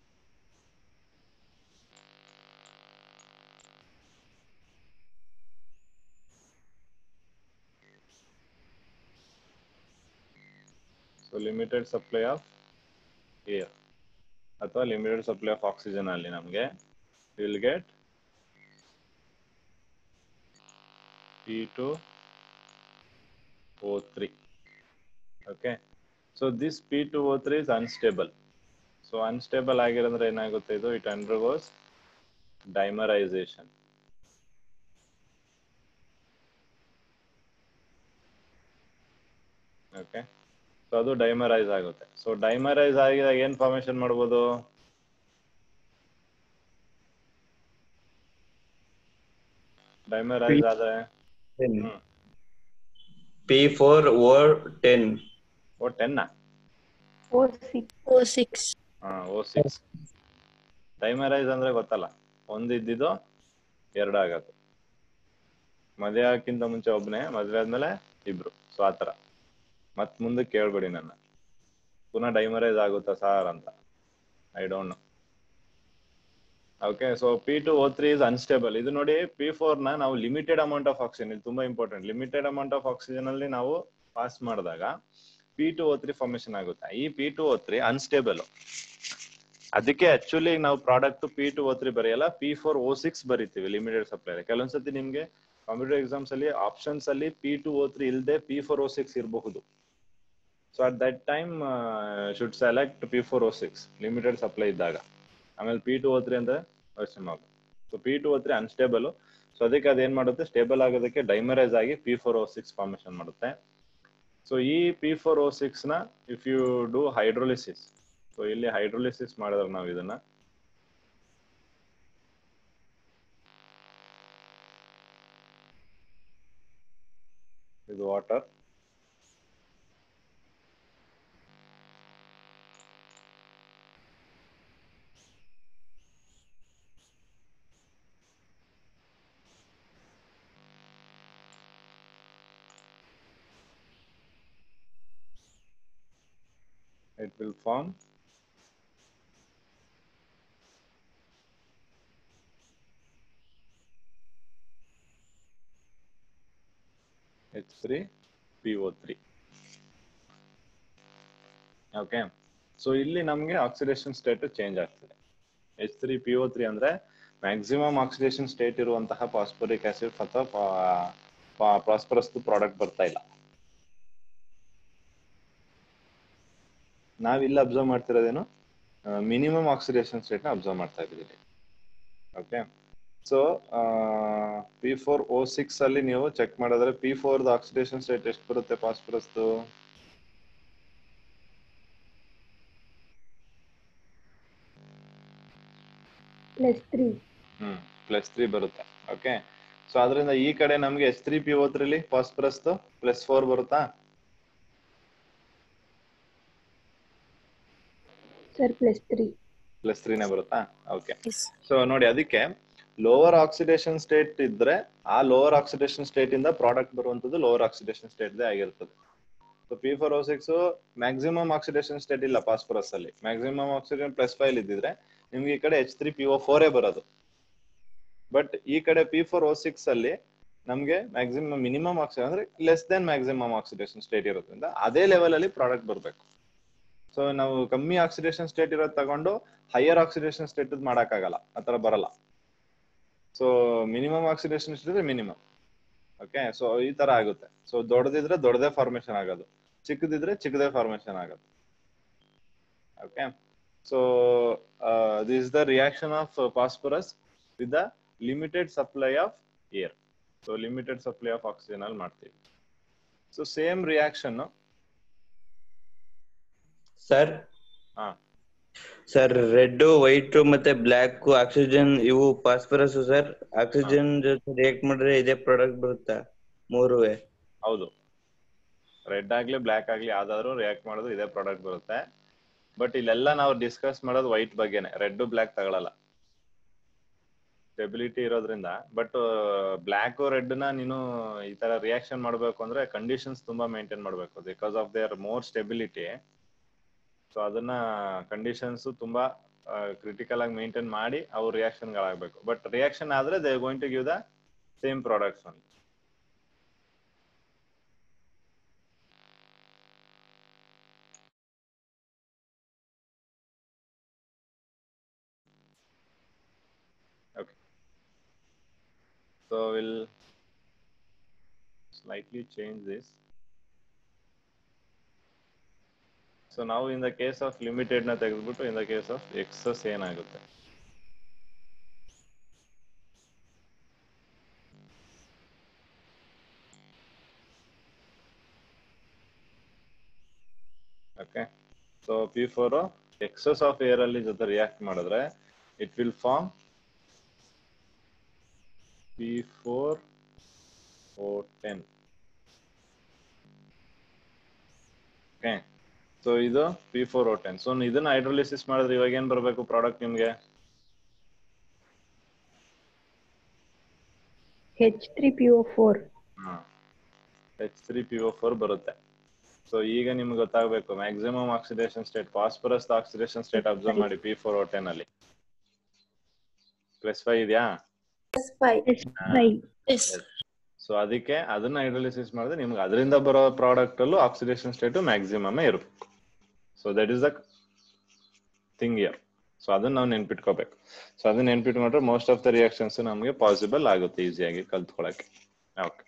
so limited supply of air ಅಥವಾ ಲಿಮಿಟೆಡ್ ಸಪ್ಲೈ ಆಫ್ ಆಕ್ಸಿಜನ್ ಅಲ್ಲಿ ನಮಗೆ will get P two O three okay so this P two O three is unstable so unstable ಆಗಿರೋದ್ರೆ ಏನಾಗುತ್ತೆ ಇದು it undergoes dimerisation okay so ಅದು ಡೈಮರೈಸ್ ಆಗುತ್ತೆ ಸೊ ಡೈಮರೈಸ್ ಆಗಿದಾಗ ಏನ್ ಫಾರ್ಮೇಶನ್ ಮಾಡ್ಬೋದು ಡೈಮರೈಸ್ ಆದ್ರೆ ಹ್ಮ್. P4 or 10. O ಟೆನ್ನ O6 O6. ಹಾ ಓ ಸಿಕ್ಸ್ ಡೈಮರೈಸ್ ಅಂದ್ರೆ ಗೊತ್ತಲ್ಲ ಒಂದ್ ಇದ್ದಿದ್ದು ಎರಡು ಆಗತ್ತೆ ಮದುವೆ ಆಗಕ್ಕಿಂತ ಮುಂಚೆ ಒಬ್ನೇ ಮದ್ವೆ ಆದ್ಮೇಲೆ ಇಬ್ರು ಸೊ ಆತರ ಮತ್ ಮುಂದೆ ಕೇಳ್ಬೇಡಿ ನನ್ನ ಪುನಃ ಡೈಮರೈಸ್ ಆಗುತ್ತಾ ಸಾರ್ ಅಂತ I don't know okay so P two O three is unstable ಇದು ನೋಡಿ ಪಿ ಫೋರ್ ನ ನಾವು ಲಿಮಿಟೆಡ್ ಅಮೌಂಟ್ ಆಫ್ ಆಕ್ಸಿಜನ್ ಇದು ತುಂಬಾ important limited amount of oxygen ಅಲ್ಲಿ ನಾವು ಪಾಸ್ ಮಾಡಿದಾಗ P two O three formation ಆಗುತ್ತೆ ಈ P two O three unstable ಅದಕ್ಕೆ ಆಕ್ಚುಲಿ ನಾವು product P two O three ಬರೆಯಲ್ಲ ಪಿ ಫೋರ್ ಓ ಸಿಕ್ಸ್ ಬರಿತೀವಿ ಲಿಮಿಟೆಡ್ ಸಪ್ಲೈ ಕೆಲವೊಂದ್ಸತಿ ನಿಮ್ಗೆ ಕಂಪ್ಯೂಟರ್ ಎಕ್ಸಾಮ್ಸ್ ಅಲ್ಲಿ ಆಪ್ಷನ್ಸ್ ಅಲ್ಲಿ ಪಿ ಟು ಓ ತ್ರೀ ಇಲ್ಲದೆ ಪಿ ಫೋರ್ ಓ ಸಿಕ್ಸ್ ಇರಬಹುದು so at that time should select P four O six limited supply ಇದ್ದಾಗ ಆಮೇಲೆ ಪಿ ಟು ಓ ತ್ರೀ ಅಂದ್ರೆ ಯೋಚನೆ ಮಾಡು so P two O three unstable so ಅದಕ್ಕೆ ಅದೇನ್ ಮಾಡುತ್ತೆ ಸ್ಟೇಬಲ್ ಆಗೋದಕ್ಕೆ ಡೈಮರೈಸ್ ಆಗಿ P four O six formation ಮಾಡುತ್ತೆ ಸೊ ಈ ಪಿ ಫೋರ್ ಓ ಸಿಕ್ಸ್ ನ if you do hydrolysis so ಇಲ್ಲಿ ಹೈಡ್ರೋಲಿಸಿಸ್ ಮಾಡಿದ್ರೆ ನಾವು ಇದನ್ನ ಇದು water it will form H3 PO3 okay so ಇಲ್ಲಿ ನಮಗೆ ಆಕ್ಸಿಡೇಷನ್ ಸ್ಟೇಟ್ ಚೇಂಜ್ ಆಗ್ತದೆ H three P O three ಅಂದ್ರೆ ಮ್ಯಾಕ್ಸಿಮಮ್ ಆಕ್ಸಿಡೇಷನ್ ಸ್ಟೇಟ್ ಇರುವಂತಹ ಫಾಸ್ಫರಿಕ್ ಆಸಿಡ್ ಅಥವಾ ಪ್ರಾಸ್ಪರಸ್ ಪ್ರಾಡಕ್ಟ್ ಬರ್ತಾ ಇಲ್ಲ ನಾವಿಲ್ಲಿ ಅಬ್ಸರ್ವ್ ಮಾಡ್ತಿರೋದೇನು ಮಿನಿಮಮ್ ಆಕ್ಸಿಡೇಷನ್ ಸ್ಟೇಟ್ ನ ಅಬ್ಸರ್ವ್ ಮಾಡ್ತಾ ಇದ್ದೀವಿ okay so P four O six ಅಲ್ಲಿ ನೀವು ಚೆಕ್ ಮಾಡಿದ್ರೆ ಪಿ ಫೋರ್ ಆಕ್ಸಿಡೇಷನ್ ಸ್ಟೇಟ್ ಎಷ್ಟು ಬರುತ್ತೆ ಫಾಸ್ಫರಸ್ದು plus three hmm plus three ಬರುತ್ತೆ ಓಕೆ ಸೊ ಅದರಿಂದ ಈ ಕಡೆ ನಮ್ಗೆ ಎಸ್ ತ್ರೀ ಪಿ ಓ ತ್ರೀಲಿ ಫಾಸ್ಫರಸ್ ಪ್ಲಸ್ ಫೋರ್ ಬರುತ್ತಾ ಸರ್ ಪ್ಲಸ್ ತ್ರೀ ಪ್ಲಸ್ ತ್ರೀನೇ ಬರುತ್ತಾ ಓಕೆ Yes. ಸೊ ನೋಡಿ ಅದಕ್ಕೆ ಲೋವರ್ ಆಕ್ಸಿಡೇಷನ್ ಸ್ಟೇಟ್ ಇದ್ರೆ ಆ ಲೋವರ್ ಆಕ್ಸಿಡೇಷನ್ ಸ್ಟೇಟ್ ಇಂದ ಪ್ರಾಡಕ್ಟ್ ಬರುವಂತದ್ದು ಲೋವರ್ ಆಕ್ಸಿಡೇಷನ್ ಸ್ಟೇಟ್ ಆಗಿರ್ತದೆ so P four O six maximum oxidation state ಇಲ್ಲ ಫಾಸ್ಫರಸ್ ಅಲ್ಲಿ ಮ್ಯಾಕ್ಸಿಮಮ್ ಆಕ್ಸಿಡೇಷನ್ ಪ್ಲಸ್ ಫೈವ್ ಇದ್ದಿದ್ರೆ ನಿಮ್ಗೆ ಈ ಕಡೆ ಎಚ್ ತ್ರೀ ಪಿ ಓ ಫೋರೇ ಬರೋದು ಬಟ್ ಈ ಕಡೆ ಪಿ ಫೋರ್ ಓ ಸಿಕ್ಸ್ ಅಲ್ಲಿ ನಮ್ಗೆ ಮ್ಯಾಕ್ಸಿಮಮ್ ಮಿನಿಮಮ್ ಆಕ್ಸಿಡೇಷನ್ ಅಂದ್ರೆ less than maximum oxidation state ಇರೋದ್ರಿಂದ ಅದೇ ಲೆವೆಲ್ ಅಲ್ಲಿ ಪ್ರಾಡಕ್ಟ್ ಬರಬೇಕು ಸೊ ನಾವು ಕಮ್ಮಿ ಆಕ್ಸಿಡೇಷನ್ ಸ್ಟೇಟ್ ಇರೋದು ತಗೊಂಡು ಹೈಯರ್ ಆಕ್ಸಿಡೇಷನ್ ಸ್ಟೇಟ್ ಮಾಡಕ್ಕಾಗಲ್ಲ ಆತರ ಬರಲ್ಲ ಸೊ ಮಿನಿಮಮ್ ಆಕ್ಸಿಡೇಷನ್ ಇದ್ರೆ ಮಿನಿಮಮ್ ಓಕೆ ಸೊ ಈ ತರ ಆಗುತ್ತೆ ಸೊ ದೊಡ್ಡದಿದ್ರೆ ದೊಡ್ಡದೇ ಫಾರ್ಮೇಶನ್ ಆಗೋದು ಚಿಕ್ಕದಿದ್ರೆ ಚಿಕ್ಕದೇ ಫಾರ್ಮೇಶನ್ ಆಗೋದು okay so this the reaction of phosphorus with the limited supply of air so limited supply of oxygen ಅಲ್ಲಿ ಮಾಡ್ತೀವಿ ಸೊ ಸೇಮ್ ರಿಯಾಕ್ಷನ್ ಸರ್ ಹಾ. ಸರ್ ರೆಡ್ ವೈಟ್ ಮತ್ತೆ ಬ್ಲಾಕ್ ಆಕ್ಸಿಜನ್ ಇವು ಫಾಸ್ಫರಸ್ ಸರ್ ಆಕ್ಸಿಜನ್ ಜೊತೆ ರಿಯಾಕ್ಟ್ ಮಾಡಿದ್ರೆ ಇದೇ ಪ್ರಾಡಕ್ಟ್ ಬರುತ್ತಾ ಮೂರುವೆ ಹೌದು ರೆಡ್ ಆಗ್ಲಿ ಬ್ಲಾಕ್ ಆಗ್ಲಿ ಯಾವ್ದಾದ್ರು ರಿಯಾಕ್ಟ್ ಮಾಡೋದು ಇದೇ ಪ್ರಾಡಕ್ಟ್ ಬರುತ್ತೆ ಬಟ್ ಇಲ್ಲೆಲ್ಲ ನಾವು ಡಿಸ್ಕಸ್ ಮಾಡೋದು ವೈಟ್ ಬಗ್ಗೆನೆ ರೆಡ್ ಬ್ಲಾಕ್ ತಗೊಳಲ್ಲ ಸ್ಟೆಬಿಲಿಟಿ ಇರೋದ್ರಿಂದ ಬಟ್ ಬ್ಲಾಕ್ ರೆಡ್ ನ ನೀನು ಈ ತರ ರಿಯಾಕ್ಷನ್ ಮಾಡ್ಬೇಕು ಅಂದ್ರೆ ಕಂಡೀಷನ್ಸ್ ತುಂಬಾ ಮೇಂಟೈನ್ ಮಾಡ್ಬೇಕು because of their more stability so ಅದನ್ನ ಕಂಡೀಷನ್ಸ್ ತುಂಬಾ ಕ್ರಿಟಿಕಲ್ ಆಗಿ ಮೇಂಟೈನ್ ಮಾಡಿ ಅವ್ರ ರಿಯಾಕ್ಷನ್ ಗಳಾಗಬೇಕು ಬಟ್ ರಿಯಾಕ್ಷನ್ ಆದ್ರೆ they going to give the same products one So we'll slightly change this. So now in the case of limited ನ ತೆಗೆದ್ಬಿಟ್ಟು in the case of excess ಏನಾಗುತ್ತೆ okay so P four excess of air ಅಲ್ಲಿ ಜೊತೆ ರಿಯಾಕ್ಟ್ ಮಾಡಿದ್ರೆ it will form P four O ten okay so ಇದು P four O ten so ಇದನ್ನ ಹೈಡ್ರೋಲಿಸಿಸ್ ಮಾಡಿದ್ರೆ ಇವಾಗ ಏನ್ ಬರಬೇಕು ಪ್ರಾಡಕ್ಟ್ ನಿಮ್ಗೆ H three P O four H three P O four ಬರುತ್ತೆ ಸೊ ಈಗ ನಿಮ್ಗೆ ಗೊತ್ತಾಗಬೇಕು maximum oxidation state phosphorus oxidation state observe ಮಾಡಿ ಪಿ ಫೋರ್ ಓ ಟೆನ್ ಅಲ್ಲಿ ಪ್ಲಸ್ ಫೈವ್ ಇದೆಯಾ ಎಸ್ ಫೈವ್ Yes. ಸೊ ಅದಕ್ಕೆ ಅದನ್ನ ಹೈಡ್ರೋಲಿಸಿಸ್ ಮಾಡಿದ್ರೆ ನಿಮ್ಗೆ ಅದರಿಂದ ಬರೋ ಪ್ರಾಡಕ್ಟ್ ಅಲ್ಲೂ ಆಕ್ಸಿಡೇಷನ್ ಸ್ಟೇಟ್ ಮ್ಯಾಕ್ಸಿಮಮ್ ಇರಬೇಕು so that is the thing here so ಅದನ್ನ ನಾವು ನೆನ್ಪಿಟ್ಕೋಬೇಕು ಸೊ ಅದನ್ನ ನೆನ್ಪಿಟ್ಕೊಂಡ್ರೆ ಮೋಸ್ಟ್ ಆಫ್ ದ ರಿಯಾಕ್ಷನ್ಸ್ ನಮಗೆ ಪಾಸಿಬಲ್ ಆಗುತ್ತೆ ಈಸಿಯಾಗಿ ಕಲ್ತ್ಕೊಳಕ್ಕೆ okay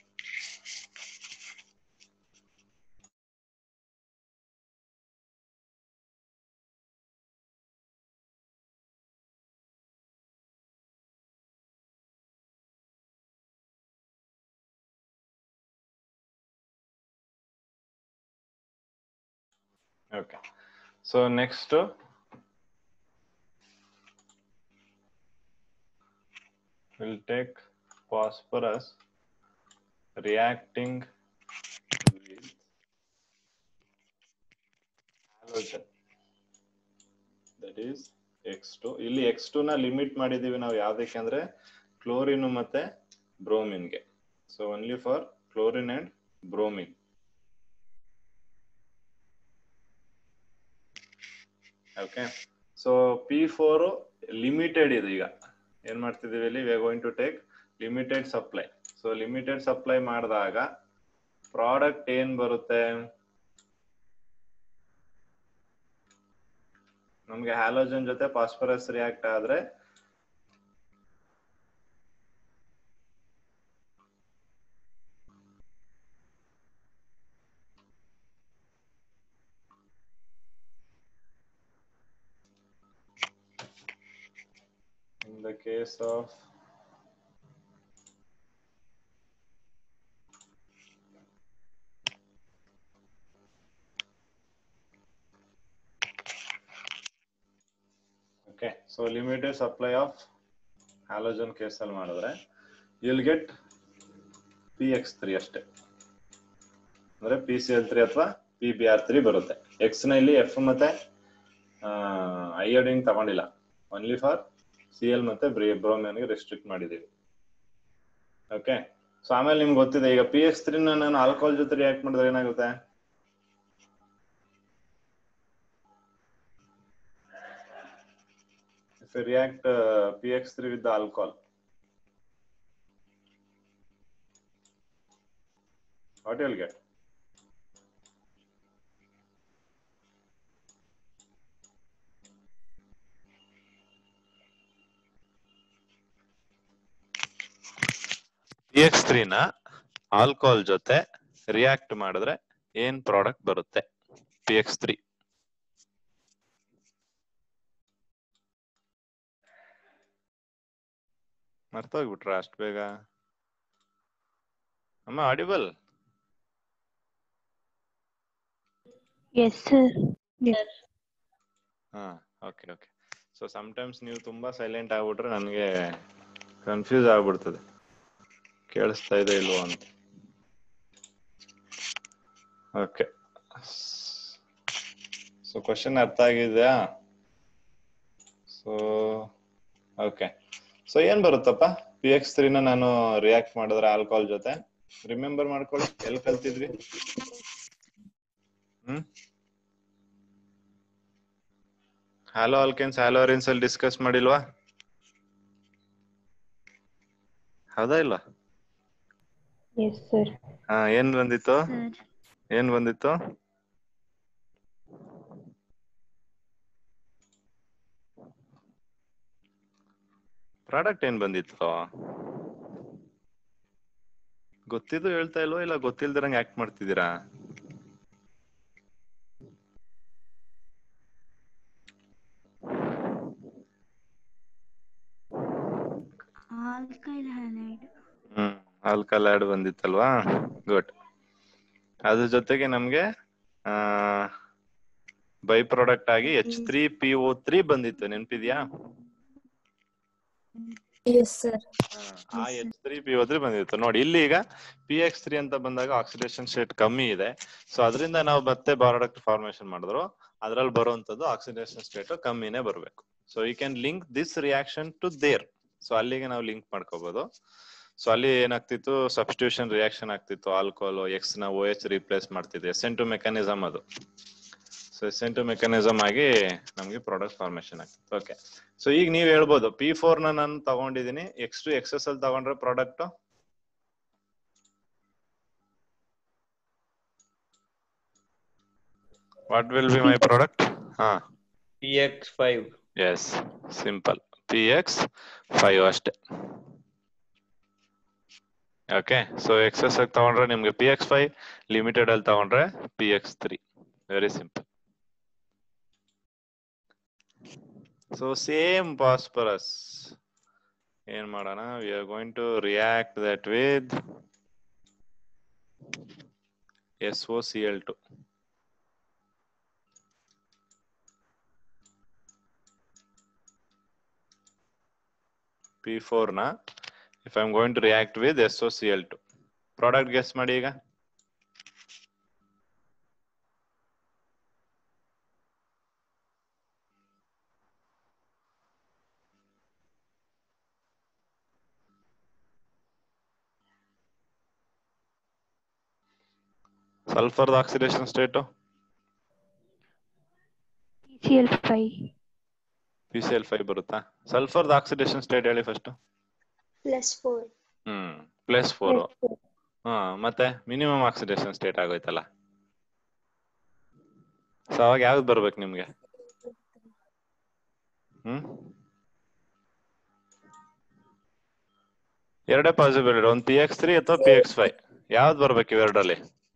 Okay. So next, we'll take phosphorus reacting with halogen. That is X2. ಇಲ್ಲಿ X2 ನ ಲಿಮಿಟ್ ಮಾಡಿದೀವಿ ನಾವು ಯಾವ್ದಕ್ಕೆ ಅಂದ್ರೆ ಕ್ಲೋರಿನ್ ಮತ್ತೆ ಬ್ರೋಮಿನ್ಗೆ so only for chlorine and bromine okay so P four limited ಇದೆ ಈಗ ಏನ್ ಮಾಡ್ತಿದೀವಿ ಇಲ್ಲಿ we going to take limited supply so limited supply ಮಾಡಿದಾಗ ಪ್ರಾಡಕ್ಟ್ ಏನ್ ಬರುತ್ತೆ ನಮ್ಗೆ ಹ್ಯಾಲೋಜನ್ ಜೊತೆ ಫಾಸ್ಫರಸ್ ರಿಯಾಕ್ಟ್ ಆದ್ರೆ in the case of okay so limited supply of halogen case ಅಲ್ಲಿ ಮಾಡಿದ್ರೆ you'll get px3 ಅಷ್ಟೇ ಅಂದ್ರೆ ಪಿ ಸಿ ಎಲ್ ತ್ರೀ ಅಥವಾ ಪಿ ಬಿ ಆರ್ ತ್ರೀ ಬರುತ್ತೆ ಎಕ್ಸ್ ನ ಇಲ್ಲಿ ಎಫ್ ಮತ್ತೆ ಐಯೋಡಿನ್ ತಗೊಂಡಿಲ್ಲ ಓನ್ಲಿ ಫಾರ್ ಸಿ ಎಲ್ ಮತ್ತೆ ಬ್ರೋಮಿಯನ್ಗೆ ರೆಸ್ಟ್ರಿಕ್ಟ್ ಮಾಡಿದೀವಿ ಓಕೆ ಸೊ ಆಮೇಲೆ ನಿಮ್ಗೆ ಗೊತ್ತಿದೆ ಈಗ ಪಿ ಎಕ್ಸ್ ತ್ರೀ ನಾನು ಆಲ್ಕೋಹಾಲ್ ಜೊತೆ ರಿಯಾಕ್ಟ್ ಮಾಡಿದ್ರೆ ಏನಾಗುತ್ತೆ if you react uh, px3 with the alcohol what you'll get P X ತ್ರೀನ ಆಲ್ಕೋಹಾಲ್ ಜೊತೆ ರಿಯಾಕ್ಟ್ ಮಾಡಿದ್ರೆ ಏನ್ ಪ್ರಾಡಕ್ಟ್ ಬರುತ್ತೆ ಪಿ ಎಕ್ಸ್ ತ್ರೀ ಮರ್ತೋಗ್ಬಿಟ್ರ ಅಷ್ಟು ಬೇಗ ಅಮ್ಮ ಆಡಿಬಲ್ Yes, sir. ಹಾ ಓಕೆ ಓಕೆ ಸೊ ಟೈಮ್ಸ್ ನೀವು ತುಂಬಾ ಸೈಲೆಂಟ್ ಆಗ್ಬಿಟ್ರೆ ನನಗೆ ಕನ್ಫ್ಯೂಸ್ ಆಗ್ಬಿಡ್ತದೆ ಕೇಳಿಸ್ತಾ ಇದೆ ಇಲ್ವೋ ಅಂತ ಓಕೆ ಸೊ ಕ್ವಶನ್ ಅರ್ಥ ಆಗಿದೆಯಾ ಸೊ ಓಕೆ ಸೊ ಏನ್ ಬರುತ್ತಪ್ಪ ಪಿ ಎಕ್ಸ್ ತ್ರೀನ ನಾನು ರಿಯಾಕ್ಟ್ ಮಾಡಿದ್ರೆ ಆಲ್ಕೋಹಾಲ್ ಜೊತೆ ರಿಮೆಂಬರ್ ಮಾಡ್ಕೊಳ್ಳಿ ಎಲ್ಲಿ ಕಲ್ತಿದ್ವಿ ಹ್ಮ್ ಹ್ಯಾಲೋ ಆಲ್ಕೆನ್ಸ್ ಹ್ಯಾಲೋ ಅರಿನ್ಸ್ ಅಲ್ಲಿ ಡಿಸ್ಕಸ್ ಮಾಡಿಲ್ವಾ ಹೌದಾ ಇಲ್ಲ Yes, sir. ಹಾ ಏನ್ ಬಂದಿತ್ತು ಏನ್ ಬಂದಿತ್ತು ಪ್ರಾಡಕ್ಟ್ ಏನ್ ಬಂದಿತ್ತು ಗೊತ್ತಿದ್ದು ಹೇಳ್ತಾ ಇಲ್ವೋ ಇಲ್ಲ ಗೊತ್ತಿಲ್ದಿರಂಗ್ ಆಕ್ಟ್ ಮಾಡ್ತಿದ್ದೀರಾ Alkyl halide. ಹ್ಮ್ ಆಲ್ಕಲಾಯ್ಡ್ ಬಂದಿತ್ತಲ್ವಾ ಗುಡ್ ಅದ್ರ ಜೊತೆಗೆ ನಮ್ಗೆ ಆ ಬೈ ಪ್ರಾಡಕ್ಟ್ ಆಗಿ H three P O three ಬಂದಿತ್ತು ನೆನ್ಪಿದ್ಯಾ ಎಸ್ ಸರ್ ಆ H three P O three ಬಂದಿತ್ತು ನೋಡಿ ಇಲ್ಲಿ ಈಗ ಪಿ ಎಕ್ಸ್ ತ್ರೀ ಅಂತ ಬಂದಾಗ ಆಕ್ಸಿಡೇಷನ್ ಸ್ಟೇಟ್ ಕಮ್ಮಿ ಇದೆ ಸೊ ಅದರಿಂದ ನಾವು ಮತ್ತೆ ಪ್ರಾಡಕ್ಟ್ ಫಾರ್ಮೇಶನ್ ಮಾಡಿದ್ರು ಅದ್ರಲ್ಲಿ ಬರುವಂತದ್ದು ಆಕ್ಸಿಡೇಷನ್ ಸ್ಟೇಟ್ ಕಮ್ಮಿನೇ ಬರಬೇಕು so you can link this reaction to there so ಅಲ್ಲಿಗೆ ನಾವು ಲಿಂಕ್ ಮಾಡ್ಕೋಬಹುದು ಸೊ ಅಲ್ಲಿ ಏನಾಗ್ತಿತ್ತು ಸಬ್ಸ್ಟಿಟ್ಯೂಷನ್ ರಿಯಾಕ್ಷನ್ ಆಗ್ತಿತ್ತು ಆಲ್ಕೋಹಾಲ್ ಎಕ್ಸ್ ನ ಓ ಎಚ್ ರಿಪ್ಲೇಸ್ ಮಾಡ್ತಿದ್ದೆ ಎಸ್ ಎನ್ ಟು ಮೆಕ್ಯಾನಿಸಮ್ ಅದು so S N two mechanism ಆಗಿ ನಮಗೆ ಪ್ರಾಡಕ್ಟ್ ಫಾರ್ಮೇಶನ್ ಆಗ್ತಿತ್ತು ಓಕೆ ಸೊ ಈಗ ನೀವ್ ಹೇಳ್ಬೋದು ಪಿ ಫೋರ್ ನ ನಾನು ತಗೊಂಡಿದೀನಿ X two X S L ತಗೊಂಡ್ರೆ product what will be my product ಹಾ P X five yes simple P X five ಅಷ್ಟೇ ಓಕೆ ಸೊ ಎಕ್ಸಸ್ ಆಗಿ ತಗೊಂಡ್ರೆ ನಿಮ್ಗೆ ಪಿ ಎಕ್ಸ್ ಫೈವ್ ಲಿಮಿಟೆಡ್ ಅಲ್ಲಿ ತಗೊಂಡ್ರೆ P X three very simple so same phosphorus ಏನ್ ಮಾಡೋಣ we are going to react that with S O C L two P four ನ if I am going to react with S O C L two product guess ಮಾಡಿ ಈಗ ಸಲ್ಫರ್ದ oxidation state PCl five. P C L five ಬರುತ್ತಾ ಸಲ್ಫರ್ದ ಆಕ್ಸಿಡೇಷನ್ ಸ್ಟೇಟ್ ಹೇಳಿ ಫಸ್ಟ್ plus 4 ಹ್ಮ್ ಪ್ಲಸ್ ಫೋರ್ Plus four. ಹಾ ಮತ್ತೆ ಮಿನಿಮಮ್ ಆಕ್ಸಿಡೇಷನ್ ಸ್ಟೇಟ್ ಆಗೋಯ್ತಲ್ಲ ಸೊ ಅವಾಗ ಯಾವ್ದು ಬರ್ಬೇಕು ನಿಮ್ಗೆ ಹ್ಮ್ ಎರಡೇ ಪಾಸಿಬಲ್ ಇದೆ ಒಂದು ಪಿ ಎಕ್ಸ್ ತ್ರೀ ಅಥವಾ ಪಿ ಎಕ್ಸ್ ಫೈವ್ ಯಾವ್ದು ಬರ್ಬೇಕು ಇವೆರಡರಲ್ಲಿ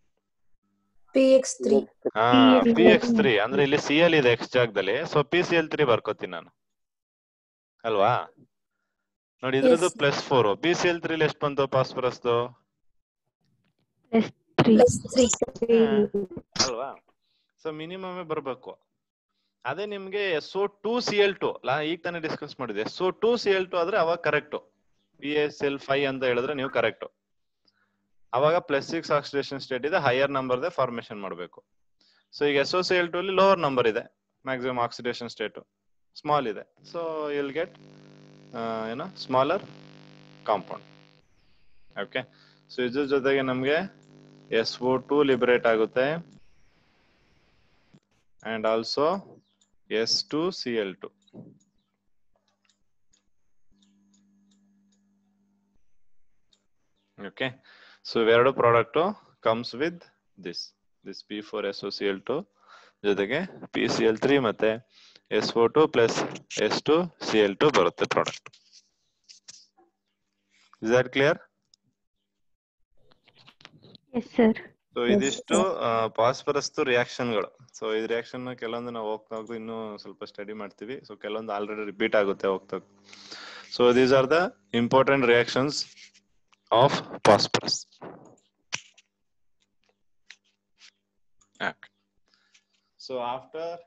PX3. ಹಾ PL ಪಿ ಎಕ್ಸ್ ತ್ರೀ ಅಂದ್ರೆ ಇಲ್ಲಿ ಸಿ ಎಲ್ ಇದೆ ಎಕ್ಸ್ ಜಾಗದಲ್ಲಿ so P C L three ಬರ್ಕೋತೀನಿ ನಾನು ಅಲ್ವಾ ನೋಡಿ ಇದ್ರದ್ದು Yes. Plus four P C L three ಎಷ್ಟು ಬಂತು ಫಾಸ್ಫರಸ್ದು Plus three. Plus 3. ಅಲ್ವಾ ಸೊ ಮಿನಿಮಮ್ ಬರ್ಬೇಕು ಅದೇ ನಿಮ್ಗೆ S O two C L two ಲಾ ಈಗ ತಾನೇ ಡಿಸ್ಕಸ್ ಮಾಡಿದೆ S O two C L two ಆದ್ರೆ ಅವಾಗ correct P S L five ಅಂತ ಹೇಳಿದ್ರೆ ನೀವು ಕರೆಕ್ಟ್ ಅವಾಗ ಪ್ಲಸ್ ಸಿಕ್ಸ್ ಆಕ್ಸಿಡೇಷನ್ ಸ್ಟೇಟ್ ಇದೆ ಹೈಯರ್ ನಂಬರ್ ದೆ ಫಾರ್ಮೇಶನ್ ಮಾಡಬೇಕು ಸೊ ಈಗ S O C L two ಅಲ್ಲಿ ಲೋವರ್ ನಂಬರ್ ಇದೆ ಮ್ಯಾಕ್ಸಿಮಮ್ ಆಕ್ಸಿಡೇಷನ್ ಸ್ಟೇಟ್ ಸ್ಮಾಲ್ ಇದೆ ಸೊ ವಿಲ್ ಗೆಟ್ ಏನೋ ಸ್ಮಾಲರ್ ಕಾಂಪೌಂಡ್ ಓಕೆ ಸೊ ಇದ್ರ ಜೊತೆಗೆ ನಮ್ಗೆ ಎಸ್ ಒ ಟು ಲಿಬರೇಟ್ ಆಗುತ್ತೆ and also S two C L two okay so ಇವೆರಡು product comes with this this P four S O C L two ಜೊತೆಗೆ ಪಿ ಸಿ ಎಲ್ ತ್ರೀ ಮತ್ತೆ S O two plus S two C L two ಬರುತ್ತೆ product is that clear Yes, sir. So ಇದಿಷ್ಟು ಫಾಸ್ಫರಸ್ ರಿಯಾಕ್ಷನ್ಗಳು ಸೊ ಈ ರಿಯಾಕ್ಷನ್ ಕೆಲವೊಂದು ನಾವು ಹೋಗ್ತಾ ಹೋಗ್ತಾ ಇನ್ನೂ ಸ್ವಲ್ಪ ಸ್ಟಡಿ ಮಾಡ್ತೀವಿ ಸೊ ಕೆಲವೊಂದು ಆಲ್ರೆಡಿ ರಿಪೀಟ್ ಆಗುತ್ತೆ ಹೋಗ್ತಾ so these are the important reactions of phosphorus so after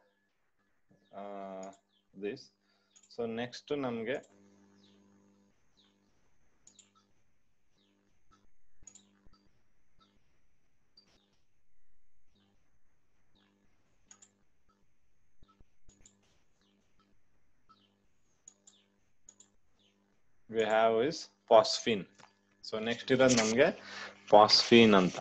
this so next ನಮ್ಗೆ we have is phosphine so next ಇರೋದು ನಮಗೆ ಫಾಸ್ಫಿನ್ ಅಂತ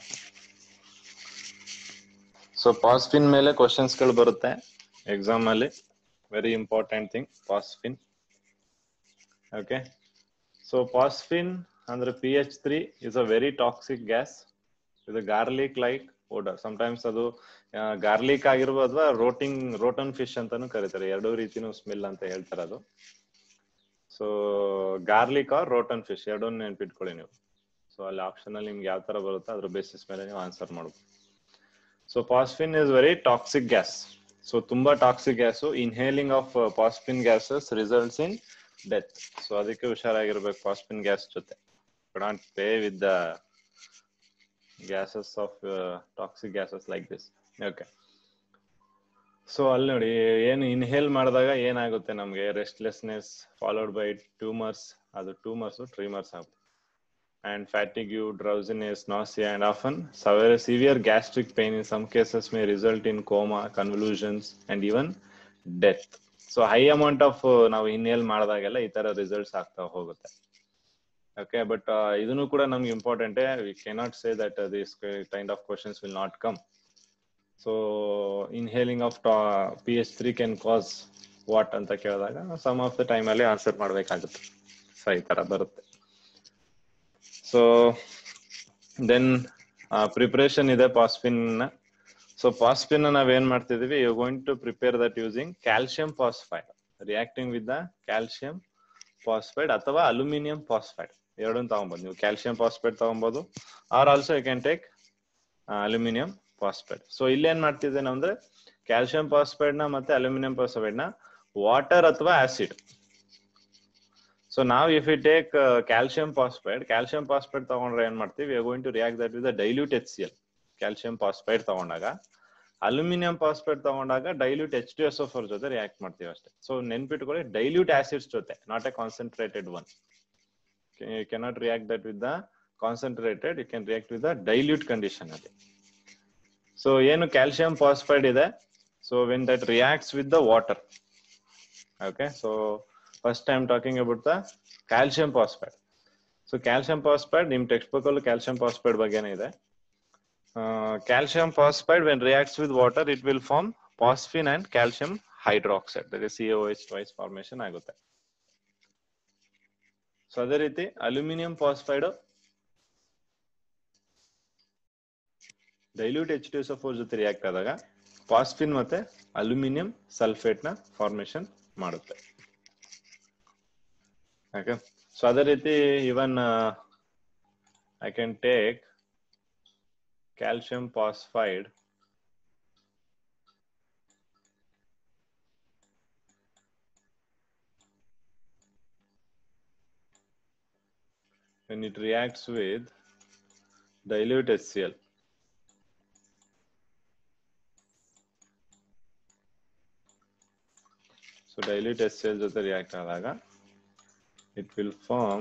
ಸೊ ಫಾಸ್ಫಿನ್ ಮೇಲೆ ಕ್ವಶನ್ಸ್ ಗಳು ಬರುತ್ತೆ ಎಕ್ಸಾಮ್ ಅಲ್ಲಿ very important thing phosphine okay so phosphine ಅಂದ್ರೆ P H three is a very toxic gas ಇದು ಗಾರ್ಲಿಕ್ ಲೈಕ್ ಓಡರ್ ಸಮಟೈಮ್ಸ್ ಅದು ಗಾರ್ಲಿಕ್ ಆಗಿರ್ಬೋದು ಅಥವಾ ರೋಟಿಂಗ್ ರೋಟನ್ ಫಿಶ್ ಅಂತಾನು ಕರೀತಾರೆ ಎರಡೂ ರೀತಿನೂ ಸ್ಮೆಲ್ ಅಂತ ಹೇಳ್ತಾರೆ ಅದು so garlic or rotten fish ಎರಡನ್ನೂ ನೆನ್ಪಿಟ್ಕೊಳ್ಳಿ ನೀವು ಸೊ ಅಲ್ಲಿ ಆಪ್ಷನ್ ಅಲ್ಲಿ ನಿಮ್ಗೆ ಯಾವ ತರ ಬರುತ್ತೋ ಅದ್ರ ಬೇಸಿಸ್ ಮೇಲೆ ನೀವು ಆನ್ಸರ್ ಮಾಡ್ಬೋದು so phosphine is very toxic gas so ತುಂಬಾ toxic gas inhaling of phosphine gases results in death so ಅದಕ್ಕೆ ಹುಷಾರಾಗಿರ್ಬೇಕು ಪಾಸ್ಫಿನ್ ಗ್ಯಾಸ್ ಜೊತೆ not pay with the gases of toxic gases like this okay so ಅಲ್ಲಿ ನೋಡಿ ಏನು ಇನ್ಹೇಲ್ ಮಾಡಿದಾಗ ಏನಾಗುತ್ತೆ ನಮಗೆ ರೆಸ್ಟ್ಲೆಸ್ನೆಸ್ ಫಾಲೋಡ್ ಬೈ ಟ್ಯೂಮರ್ಸ್ ಅದು ಟ್ಯೂಮರ್ಸ್ ಟ್ರೀಮರ್ಸ್ ಆಗುತ್ತೆ and fatigue drowsiness nausea and often sever severe gastric pain in some cases may result in coma convulsions and even death so high amount of ನಾವು ಇನ್ಹೇಲ್ ಮಾಡಿದಾಗೆಲ್ಲ ಈ ತರ ರಿಸಲ್ಟ್ಸ್ ಆಗ್ತಾ ಹೋಗುತ್ತೆ ಓಕೆ ಬಟ್ ಇದನ್ನು ಕೂಡ ನಮ್ಗೆ important we cannot say that this kind of questions will not come so inhaling of P H three can cause what ಅಂತ ಕೇಳಿದಾಗ ಸಮ್ ಆಫ್ ದ ಟೈಮ್ ಅಲ್ಲಿ ಆನ್ಸರ್ ಮಾಡ್ಬೇಕಾಗುತ್ತೆ ಸೊ ಈ ತರ ಬರುತ್ತೆ ಸೊ ದೆನ್ ಪ್ರಿಪರೇಷನ್ ಇದೆ ಪಾಸ್ಪಿನ್ ಸೊ ಪಾಸ್ಪಿನ್ ನಾವೇನ್ ಮಾಡ್ತಿದೀವಿ you going to prepare that using calcium phosphide reacting with the calcium phosphide ಅಥವಾ ಅಲ್ಯೂಮಿನಿಯಂ ಫಾಸ್ಫೈಡ್ ಎರಡನ್ನು ತಗೊಬಹುದು ನೀವು ಕ್ಯಾಲ್ಸಿಯಂ ಫಾಸ್ಫೈಡ್ ತಗೊಬಹುದು or also you can take aluminium phosphide so ಇಲ್ಲಿ ಏನ್ ಮಾಡ್ತಿದ್ದೇನೆ ಅಂದ್ರೆ ಕ್ಯಾಲ್ಸಿಯಂ ಫಾಸ್ಫೈಡ್ ನ ಮತ್ತೆ ಅಲ್ಯೂಮಿನಿಯಂ ಫಾಸ್ಫೈಡ್ ನ ವಾಟರ್ ಅಥವಾ ಆಸಿಡ್ ಸೊ ನಾವು if you take calcium phosphide calcium phosphide ತಗೊಂಡ್ರೆ ಏನ್ ಮಾಡ್ತೀವಿ going to react that with dilute H C L calcium phosphide ತಗೊಂಡಾಗ ಅಲ್ಯೂಮಿನಿಯಂ ಫಾಸ್ಫೇಟ್ ತಗೊಂಡಾಗ dilute H T S four ಜೊತೆ ರಿಯಾಕ್ಟ್ ಮಾಡ್ತೀವಿ ಅಷ್ಟೇ ಸೊ ನೆನ್ಪಿಟ್ಕೊಳ್ಳಿ ಡೈಲ್ಯೂಟ್ ಆಸಿಡ್ಸ್ ಜೊತೆ not a concentrated one you cannot react that with the concentrated you can react with the dilute condition ಅಲ್ಲಿ ಸೊ ಏನು ಕ್ಯಾಲ್ಸಿಯಂ ಫಾಸ್ಫೈಡ್ ಇದೆ so when that reacts with the water okay so first time talking about the calcium phosphide so calcium phosphide ನಿಮ್ ಟೆಕ್ಸ್ಟ್ ಬುಕ್ ಅಲ್ಲಿ ಕ್ಯಾಲ್ಸಿಯಂ ಫಾಸ್ಫೈಡ್ ಬಗ್ಗೆನೇ ಇದೆ calcium phosphide when reacts with water it will form phosphine and calcium hydroxide that is COH twice formation ಆಗುತ್ತೆ ಸೊ ಅದೇ ರೀತಿ aluminium phosphide dilute H T four ಜೊತೆ ರಿಯಾಕ್ಟ್ ಆದಾಗ ಫಾಸ್ಫಿನ್ ಮತ್ತೆ ಅಲ್ಯೂಮಿನಿಯಂ ಸಲ್ಫೇಟ್ ನ ಫಾರ್ಮೇಶನ್ ಮಾಡುತ್ತೆ ಓಕೆ ಸೊ ಅದೇ ರೀತಿ even I can take calcium phosphide when it reacts with dilute HCl. So dilute HCl ಜೊತೆ react ಆದಾಗ it will form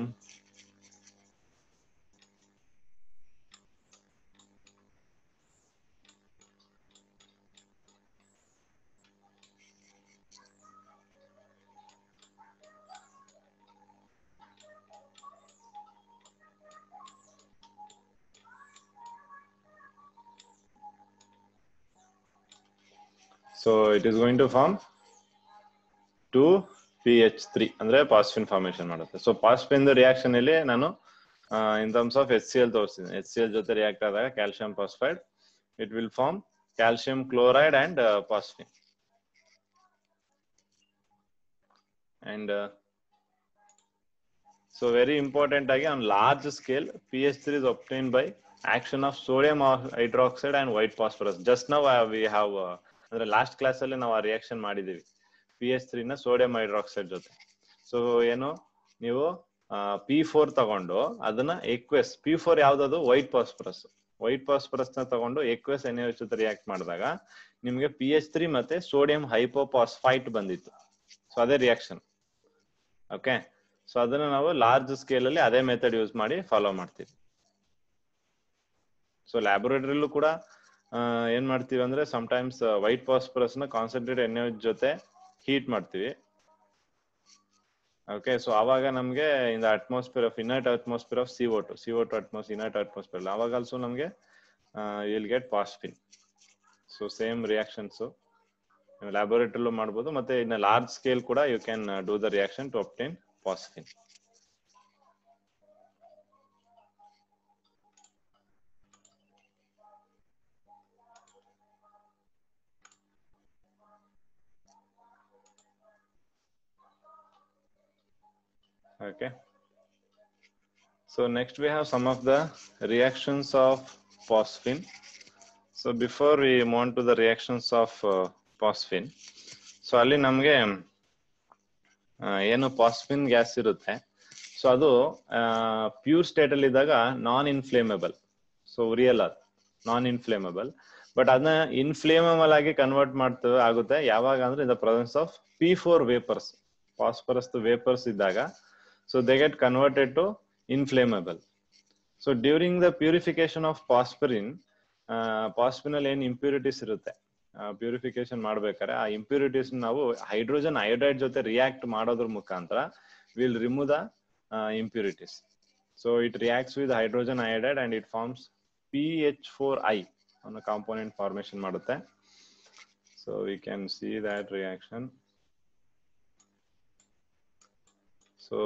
so it is going to form two P H three ಅಂದ್ರೆ ಪಾಸ್ಫಿನ್ ಫಾರ್ಮೇಶನ್ ಮಾಡುತ್ತೆ ಸೊ ಪಾಸ್ಫಿನ್ ರಿಯಾಕ್ಷನ್ ಅಲ್ಲಿ ನಾನು in terms of H C L ತೋರಿಸ್ತೀನಿ ಎಚ್ ಸಿ ಎಲ್ ಜೊತೆ ರಿಯಾಕ್ಟ್ ಆದಾಗ calcium phosphide it will form calcium chloride and phosphine and so very important ಆಗಿ on large scale P H three is obtain by action of sodium hydroxide and white phosphorus just now we have ಅಂದ್ರೆ ಲಾಸ್ಟ್ ಕ್ಲಾಸ್ ಅಲ್ಲಿ ನಾವು ಆ ರಿಯಾಕ್ಷನ್ ಮಾಡಿದೀವಿ ಪಿ ಎಸ್ ತ್ರೀ ನ ಸೋಡಿಯಂ ಹೈಡ್ರಾಕ್ಸೈಡ್ ಜೊತೆ ಸೊ ಏನು ನೀವು ಪಿ ಫೋರ್ ತಗೊಂಡು ಅದನ್ನ ಎಕ್ವೆಸ್ ಪಿ ಫೋರ್ ಯಾವ್ದದು ವೈಟ್ ಫಾಸ್ಫರಸ್ ವೈಟ್ ಫಾಸ್ಫರಸ್ ನ ತಗೊಂಡು ಎಕ್ವೆಸ್ ಎನ್ ಜೊತೆ ರಿಯಾಕ್ಟ್ ಮಾಡಿದಾಗ ನಿಮ್ಗೆ ಪಿ ಎಚ್ ತ್ರೀ ಮತ್ತೆ ಸೋಡಿಯಂ ಹೈಪೋಪಾಸ್ಫೈಟ್ ಬಂದಿತ್ತು ಸೊ ಅದೇ ರಿಯಾಕ್ಷನ್ ಓಕೆ ಸೊ ಅದನ್ನ ನಾವು ಲಾರ್ಜ್ ಸ್ಕೇಲ್ ಅಲ್ಲಿ ಅದೇ ಮೆಥಡ್ ಯೂಸ್ ಮಾಡಿ ಫಾಲೋ ಮಾಡ್ತೀವಿ ಸೊ ಲ್ಯಾಬೋರೇಟರಿಲೂ ಕೂಡ ಏನ್ ಮಾಡ್ತೀವಿ ಅಂದ್ರೆ ಟೈಮ್ಸ್ ವೈಟ್ ಫಾಸ್ಫರಸ್ ನ ಕಾನ್ಸಂಟ್ರೇಟ್ ಎಣ್ಣೆ ಜೊತೆ ಹೀಟ್ ಮಾಡ್ತೀವಿ ಓಕೆ ಸೊ ಅವಾಗ ನಮ್ಗೆ in the atmosphere of inert atmosphere of C O two C O two atmos inert atmosphere ಅವಾಗ ಆಲ್ಸೋ ನಮ್ಗೆ will get phosphine so same reactions ಲ್ಯಾಬೋರೇಟರಿಲೂ ಮಾಡ್ಬೋದು ಮತ್ತೆ ಇನ್ ಲಾರ್ಜ್ ಸ್ಕೇಲ್ ಕೂಡ you can do the reaction to obtain phosphine okay so next we have some of the reactions of phosphine so before we move on to the reactions of uh, phosphine so ಅಲ್ಲಿ ನಮಗೆ ಏನು ಪಾಸ್ಫಿನ್ ಗ್ಯಾಸ್ ಇರುತ್ತೆ ಸೊ ಅದು ಪ್ಯೂರ್ ಸ್ಟೇಟ್ ಅಲ್ಲಿ ಇದ್ದಾಗ ನಾನ್ ಇನ್ಫ್ಲೇಮೇಬಲ್ ಸೊ ಉರಿಯಲ್ಲ ನಾನ್ ಇನ್ಫ್ಲೇಮೇಬಲ್ ಬಟ್ ಅದನ್ನ ಇನ್ಫ್ಲೇಮೇಬಲ್ ಆಗಿ ಕನ್ವರ್ಟ್ ಮಾಡ್ತೇವೆ ಆಗುತ್ತೆ ಯಾವಾಗ ಅಂದ್ರೆ in the presence of P four vapours phosphorus vapours ಇದ್ದಾಗ so they get converted to inflammable so during the purification of phosphorine uh, phosphinal ಏನ್ ಇಂಪ್ಯೂರಿಟೀಸ್ ಇರುತ್ತೆ ಪ್ಯೂರಿಫಿಕೇಶನ್ ಮಾಡ್ಬೇಕಾದ್ರೆ ಆ ಇಂಪ್ಯೂರಿಟೀಸ್ ನಾವು ಹೈಡ್ರೋಜನ್ ಅಯೋಡೈಡ್ ಜೊತೆ ರಿಯಾಕ್ಟ್ ಮಾಡೋದ್ರ ಮುಖಾಂತರ will remove the impurities so it reacts with hydrogen iodide and it forms P H four I ಅನ್ನೋ ಕಾಂಪೋನೆಂಟ್ ಫಾರ್ಮೇಶನ್ ಮಾಡುತ್ತೆ so we can see that reaction So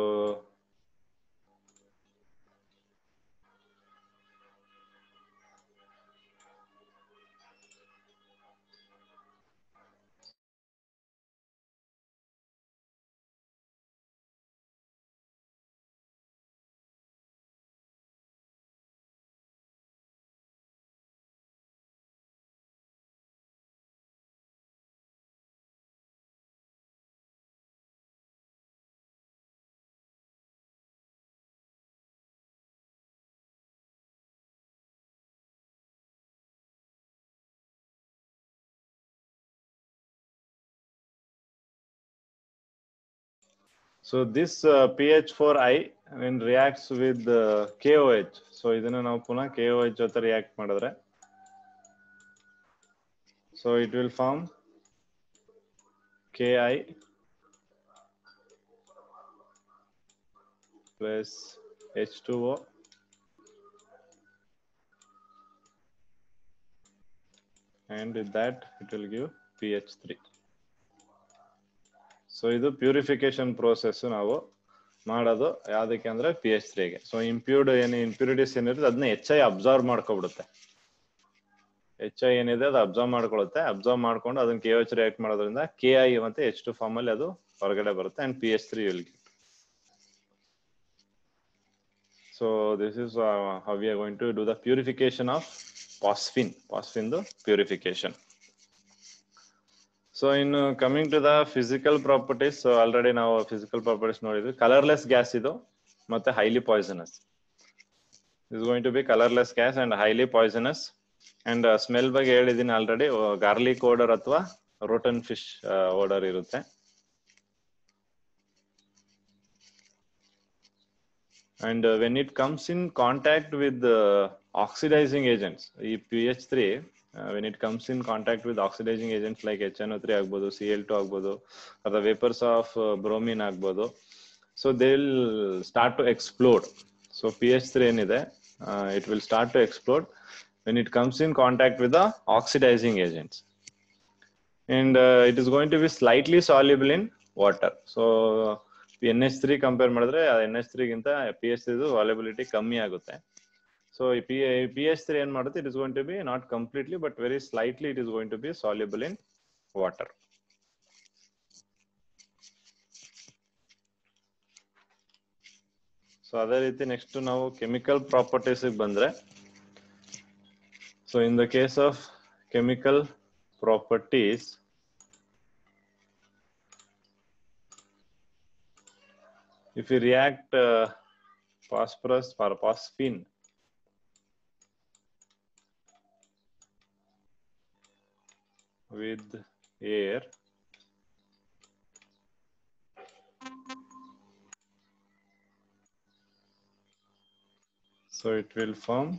so this P H four I when reacts with uh, KOH. So ಇದನ್ನ ನಾವು ಪುನಃ KOH ಜೊತೆ ರಿಯಾಕ್ಟ್ ಮಾಡಿದ್ರೆ so it will form KI plus H2O and with that it will give PH3. So ಇದು ಪ್ಯೂರಿಫಿಕೇಶನ್ ಪ್ರೋಸೆಸ್ ನಾವು ಮಾಡೋದು ಯಾವ್ದಕ್ಕೆ ಅಂದ್ರೆ ಪಿ ಎಚ್ ತ್ರೀಗೆ ಸೊ ಇಂಪ್ಯೂರ್ಡ್ ಏನು ಇಂಪ್ಯೂರಿಟೀಸ್ ಏನಿರುತ್ತೆ ಅದನ್ನ ಎಚ್ ಐ ಅಬ್ಸರ್ವ್ ಮಾಡ್ಕೊಬಿಡುತ್ತೆ ಎಚ್ ಐ ಏನಿದೆ ಅದು ಅಬ್ಸರ್ವ್ ಮಾಡ್ಕೊಳುತ್ತೆ ಅಬ್ಸರ್ವ್ ಮಾಡ್ಕೊಂಡು ಅದನ್ನ ಕೆ ಎಚ್ ರಿಯಾಕ್ಟ್ ಮಾಡೋದ್ರಿಂದ ಕೆ ಐ ಮತ್ತೆ ಎಚ್ ಟು ಫಾರ್ಮ್ ಅಲ್ಲಿ ಅದು ಹೊರಗಡೆ ಬರುತ್ತೆ and P H three will get so this is how we are going to do the purification of phosphine phosphine purification so ಇನ್ನು coming to the physical properties already ನಾವು ಫಿಸಿಕಲ್ ಪ್ರಾಪರ್ಟೀಸ್ ನೋಡಿದ್ವಿ ಕಲರ್ಲೆಸ್ ಗ್ಯಾಸ್ ಇದು ಮತ್ತೆ highly poisonous is going to be colourless gas and highly poisonous and smell ಬಗ್ಗೆ ಹೇಳಿದೀನಿ ಆಲ್ರೆಡಿ ಗಾರ್ಲಿಕ್ ಓಡರ್ ಅಥವಾ ರೋಟನ್ ಫಿಶ್ ಓಡರ್ ಇರುತ್ತೆ and when it comes in contact with oxidising agents ಈ P H three when it comes in contact with oxidising agents like H N three ಆಗ್ಬೋದು ಸಿ ಎಲ್ ಟು ಆಗ್ಬೋದು ಅಥವಾ ವೇಪರ್ಸ್ ಆಫ್ ಬ್ರೋಮಿನ್ ಆಗ್ಬೋದು so they will start to explode so P H three ಏನಿದೆ it will start to explode when it comes in contact with the oxidising agents and it is going to be slightly soluble in water so N H three compare ಮಾಡಿದ್ರೆ ಎನ್ ಎಚ್ ತ್ರೀಗಿಂತ ಪಿ ಎಚ್ ತ್ರೀದು ವಾಲ್ಯಬಿಲಿಟಿ ಕಮ್ಮಿ ಆಗುತ್ತೆ ಸೊ ಈ ಪಿ ಪಿ ಎಚ್ ತ್ರೀ ಏನ್ ಮಾಡುತ್ತೆ it is going to be not completely but very slightly it is going to be soluble in water so ಅದೇ ರೀತಿ ನೆಕ್ಸ್ಟ್ ನಾವು ಕೆಮಿಕಲ್ ಪ್ರಾಪರ್ಟೀಸ್ ಬಂದ್ರೆ so in the case of chemical properties if you react uh, phosphorus for phosphine with air so it will form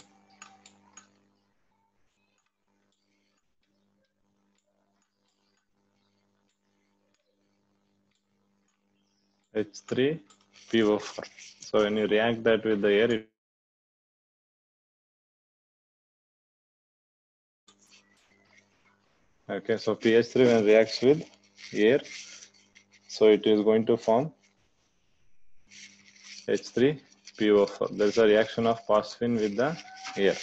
H3 PO4. So when you react that with the air, it okay. So pH3 when reacts with air, so it is going to form H3 PO4. There is a reaction of phosphine with the air.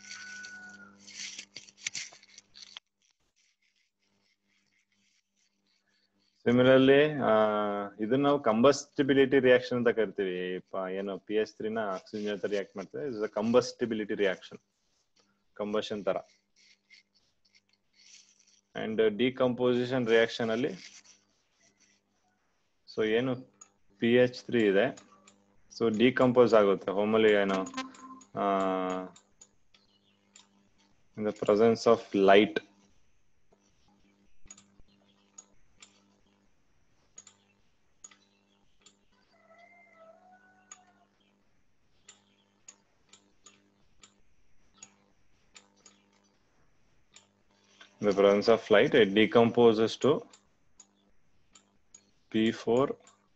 Similarly ಇದನ್ನ ನಾವು ಕಂಬಸ್ಟಿಬಿಲಿಟಿ ರಿಯಾಕ್ಷನ್ ಅಂತ ಕರಿತೀವಿ ಪ- ಏನು ಪಿ ಎಚ್ ತ್ರೀನ ಆಕ್ಸಿಜನ್ ಜೊತೆ ರಿಯಾಕ್ಟ್ ಮಾಡ್ತೇವೆ ಇಸ್ ಕಂಬಸ್ಟಿಬಿಲಿಟಿ ರಿಯಾಕ್ಷನ್ ಕಂಬಷನ್ ತರ ಅಂಡ್ ಡಿಕಂಪೋಸಿಷನ್ ರಿಯಾಕ್ಷನ್ ಅಲ್ಲಿ ಸೊ ಏನು ಪಿ ಎಚ್ ತ್ರೀ ಇದೆ ಸೊ ಡಿಕಂಪೋಸ್ ಆಗುತ್ತೆ ಹೋಮಲ್ಲಿ ಏನು in the presence of light In the presence of light, it decomposes to P4